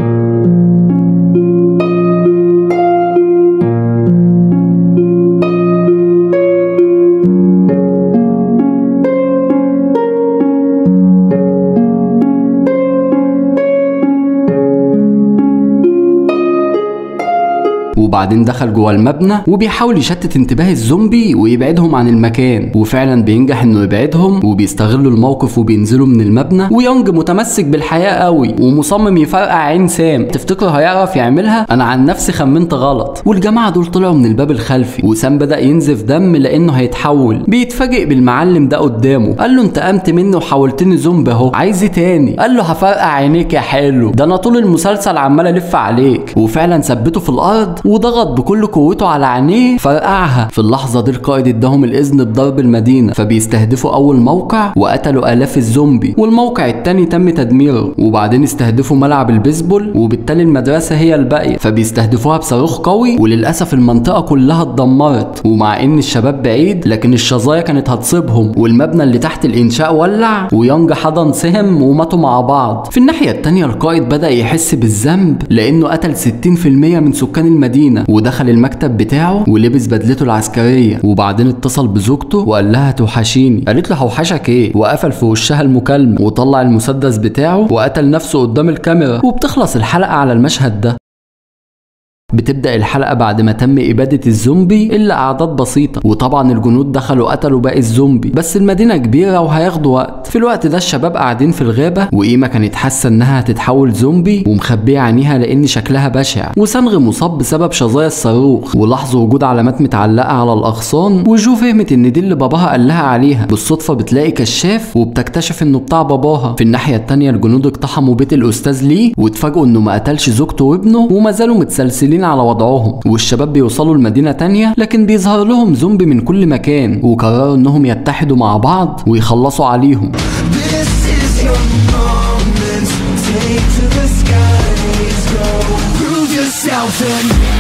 وبعدين دخل جوه المبنى وبيحاول يشتت انتباه الزومبي ويبعدهم عن المكان وفعلا بينجح انه يبعدهم وبيستغلوا الموقف وبينزلوا من المبنى ويونج متمسك بالحياه قوي ومصمم يفرقع عين سام تفتكر هيعرف يعملها انا عن نفسي خمنت غلط والجماعه دول طلعوا من الباب الخلفي وسام بدا ينزف دم لانه هيتحول بيتفاجئ بالمعلم ده قدامه قال له انت قمت مني وحولتني زومبي اهو عايز ايه تاني قال له هفرقع عينيك يا حلو ده انا طول المسلسل عمال الف عليك وفعلا ثبته في الارض وضغط بكل قوته على عينيه فرقعها في اللحظه دي القائد اداهم الاذن بضرب المدينه فبيستهدفوا اول موقع وقتلوا الاف الزومبي والموقع التاني تم تدميره وبعدين استهدفوا ملعب البيسبول وبالتالي المدرسه هي الباقيه فبيستهدفوها بصاروخ قوي وللاسف المنطقه كلها اتدمرت ومع ان الشباب بعيد لكن الشظايا كانت هتصيبهم والمبنى اللي تحت الانشاء ولع ويانج حضن سهم وماتوا مع بعض في الناحيه التانيه القائد بدا يحس بالذنب لانه قتل 60% من سكان المدينه ودخل المكتب بتاعه ولبس بدلته العسكريه وبعدين اتصل بزوجته وقال لها توحشيني قالت له هوحشك ايه وقفل في وشها المكالمه وطلع المسدس بتاعه وقتل نفسه قدام الكاميرا وبتخلص الحلقه على المشهد ده بتبدأ الحلقة بعد ما تم إبادة الزومبي إلا أعداد بسيطة وطبعا الجنود دخلوا قتلوا باقي الزومبي بس المدينة كبيرة وهياخدوا وقت في الوقت ده الشباب قاعدين في الغابة وإيما كانت حاسة إنها هتتحول زومبي ومخبية عينيها لأن شكلها بشع وسانغ مصاب بسبب شظايا الصاروخ ولاحظوا وجود علامات متعلقة على الأغصان وجو فهمت إن دي اللي باباها قال لها عليها بالصدفة بتلاقي كشاف وبتكتشف إنه بتاع باباها في الناحية التانية الجنود اقتحموا بيت الأستاذ ليه واتفاجئوا إنه ما قتلش زوجته وابنه وما زالوا متسلسلين على وضعهم والشباب بيوصلوا لمدينة تانية لكن بيظهر لهم زومبي من كل مكان وقرروا انهم يتحدوا مع بعض ويخلصوا عليهم This is your moment. Take to the skies, go. Prove yourself and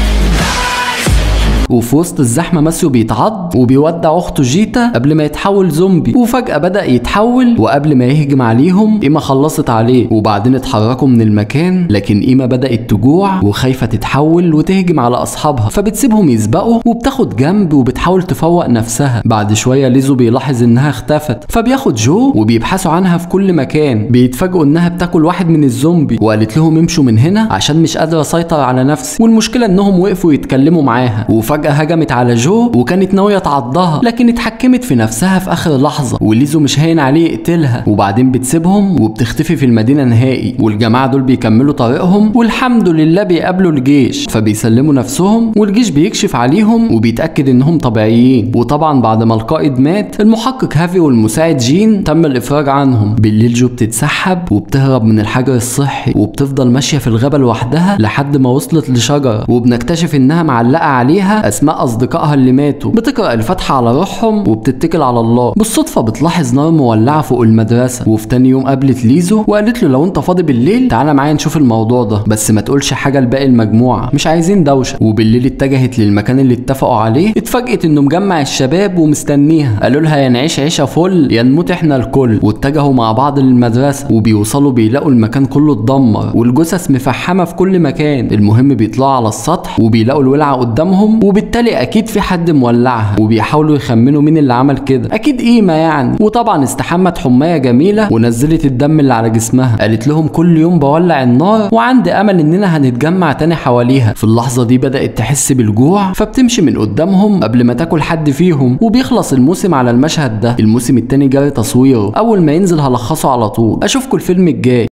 وفي وسط الزحمة ماسيو بيتعض وبيودع أخته جيتا قبل ما يتحول زومبي وفجأة بدأ يتحول وقبل ما يهجم عليهم إيما خلصت عليه وبعدين اتحركوا من المكان لكن إيما بدأت تجوع وخايفة تتحول وتهجم على أصحابها فبتسيبهم يسبقوا وبتاخد جنب وبتحاول تفوق نفسها بعد شوية ليزو بيلاحظ إنها اختفت فبياخد جو وبيبحثوا عنها في كل مكان بيتفاجئوا إنها بتاكل واحد من الزومبي وقالت لهم امشوا من هنا عشان مش قادرة أسيطر على نفسي والمشكلة إنهم وقفوا يتكلموا معاها وفجأة هجمت على جو وكانت ناوية تعضها لكن اتحكمت في نفسها في آخر لحظة وليزو مش هين عليه يقتلها وبعدين بتسيبهم وبتختفي في المدينة نهائي والجماعة دول بيكملوا طريقهم والحمد لله بيقابلوا الجيش فبيسلموا نفسهم والجيش بيكشف عليهم وبيتأكد إنهم طبيعيين وطبعا بعد ما القائد مات المحقق هافي والمساعد جين تم الإفراج عنهم بالليل جو بتتسحب وبتهرب من الحجر الصحي وبتفضل ماشية في الغابة لوحدها لحد ما وصلت لشجرة وبنكتشف إنها معلقة عليها اسماء اصدقائها اللي ماتوا بتقرا الفاتحه على روحهم وبتتكل على الله بالصدفه بتلاحظ نار مولعه فوق المدرسه وفي تاني يوم قابلت ليزو وقالت له لو انت فاضي بالليل تعالى معايا نشوف الموضوع ده بس ما تقولش حاجه لباقي المجموعه مش عايزين دوشه وبالليل اتجهت للمكان اللي اتفقوا عليه اتفاجئت انه مجمع الشباب ومستنيها قالوا لها يا نعيش عيشه فل يا نموت احنا الكل واتجهوا مع بعض للمدرسه وبيوصلوا بيلاقوا المكان كله اتدمر والجثث مفحمه في كل مكان المهم بيطلعوا على السطح وبيلاقوا الولعه قدامهم وبالتالي اكيد في حد مولعها وبيحاولوا يخمنوا مين اللي عمل كده اكيد قيمه يعني وطبعا استحمت حمايه جميله ونزلت الدم اللي على جسمها قالت لهم كل يوم بولع النار وعندي امل اننا هنتجمع تاني حواليها في اللحظه دي بدات تحس بالجوع فبتمشي من قدامهم قبل ما تاكل حد فيهم وبيخلص الموسم على المشهد ده الموسم التاني جاري تصويره اول ما ينزل هلخصه على طول اشوفكم الفيلم الجاي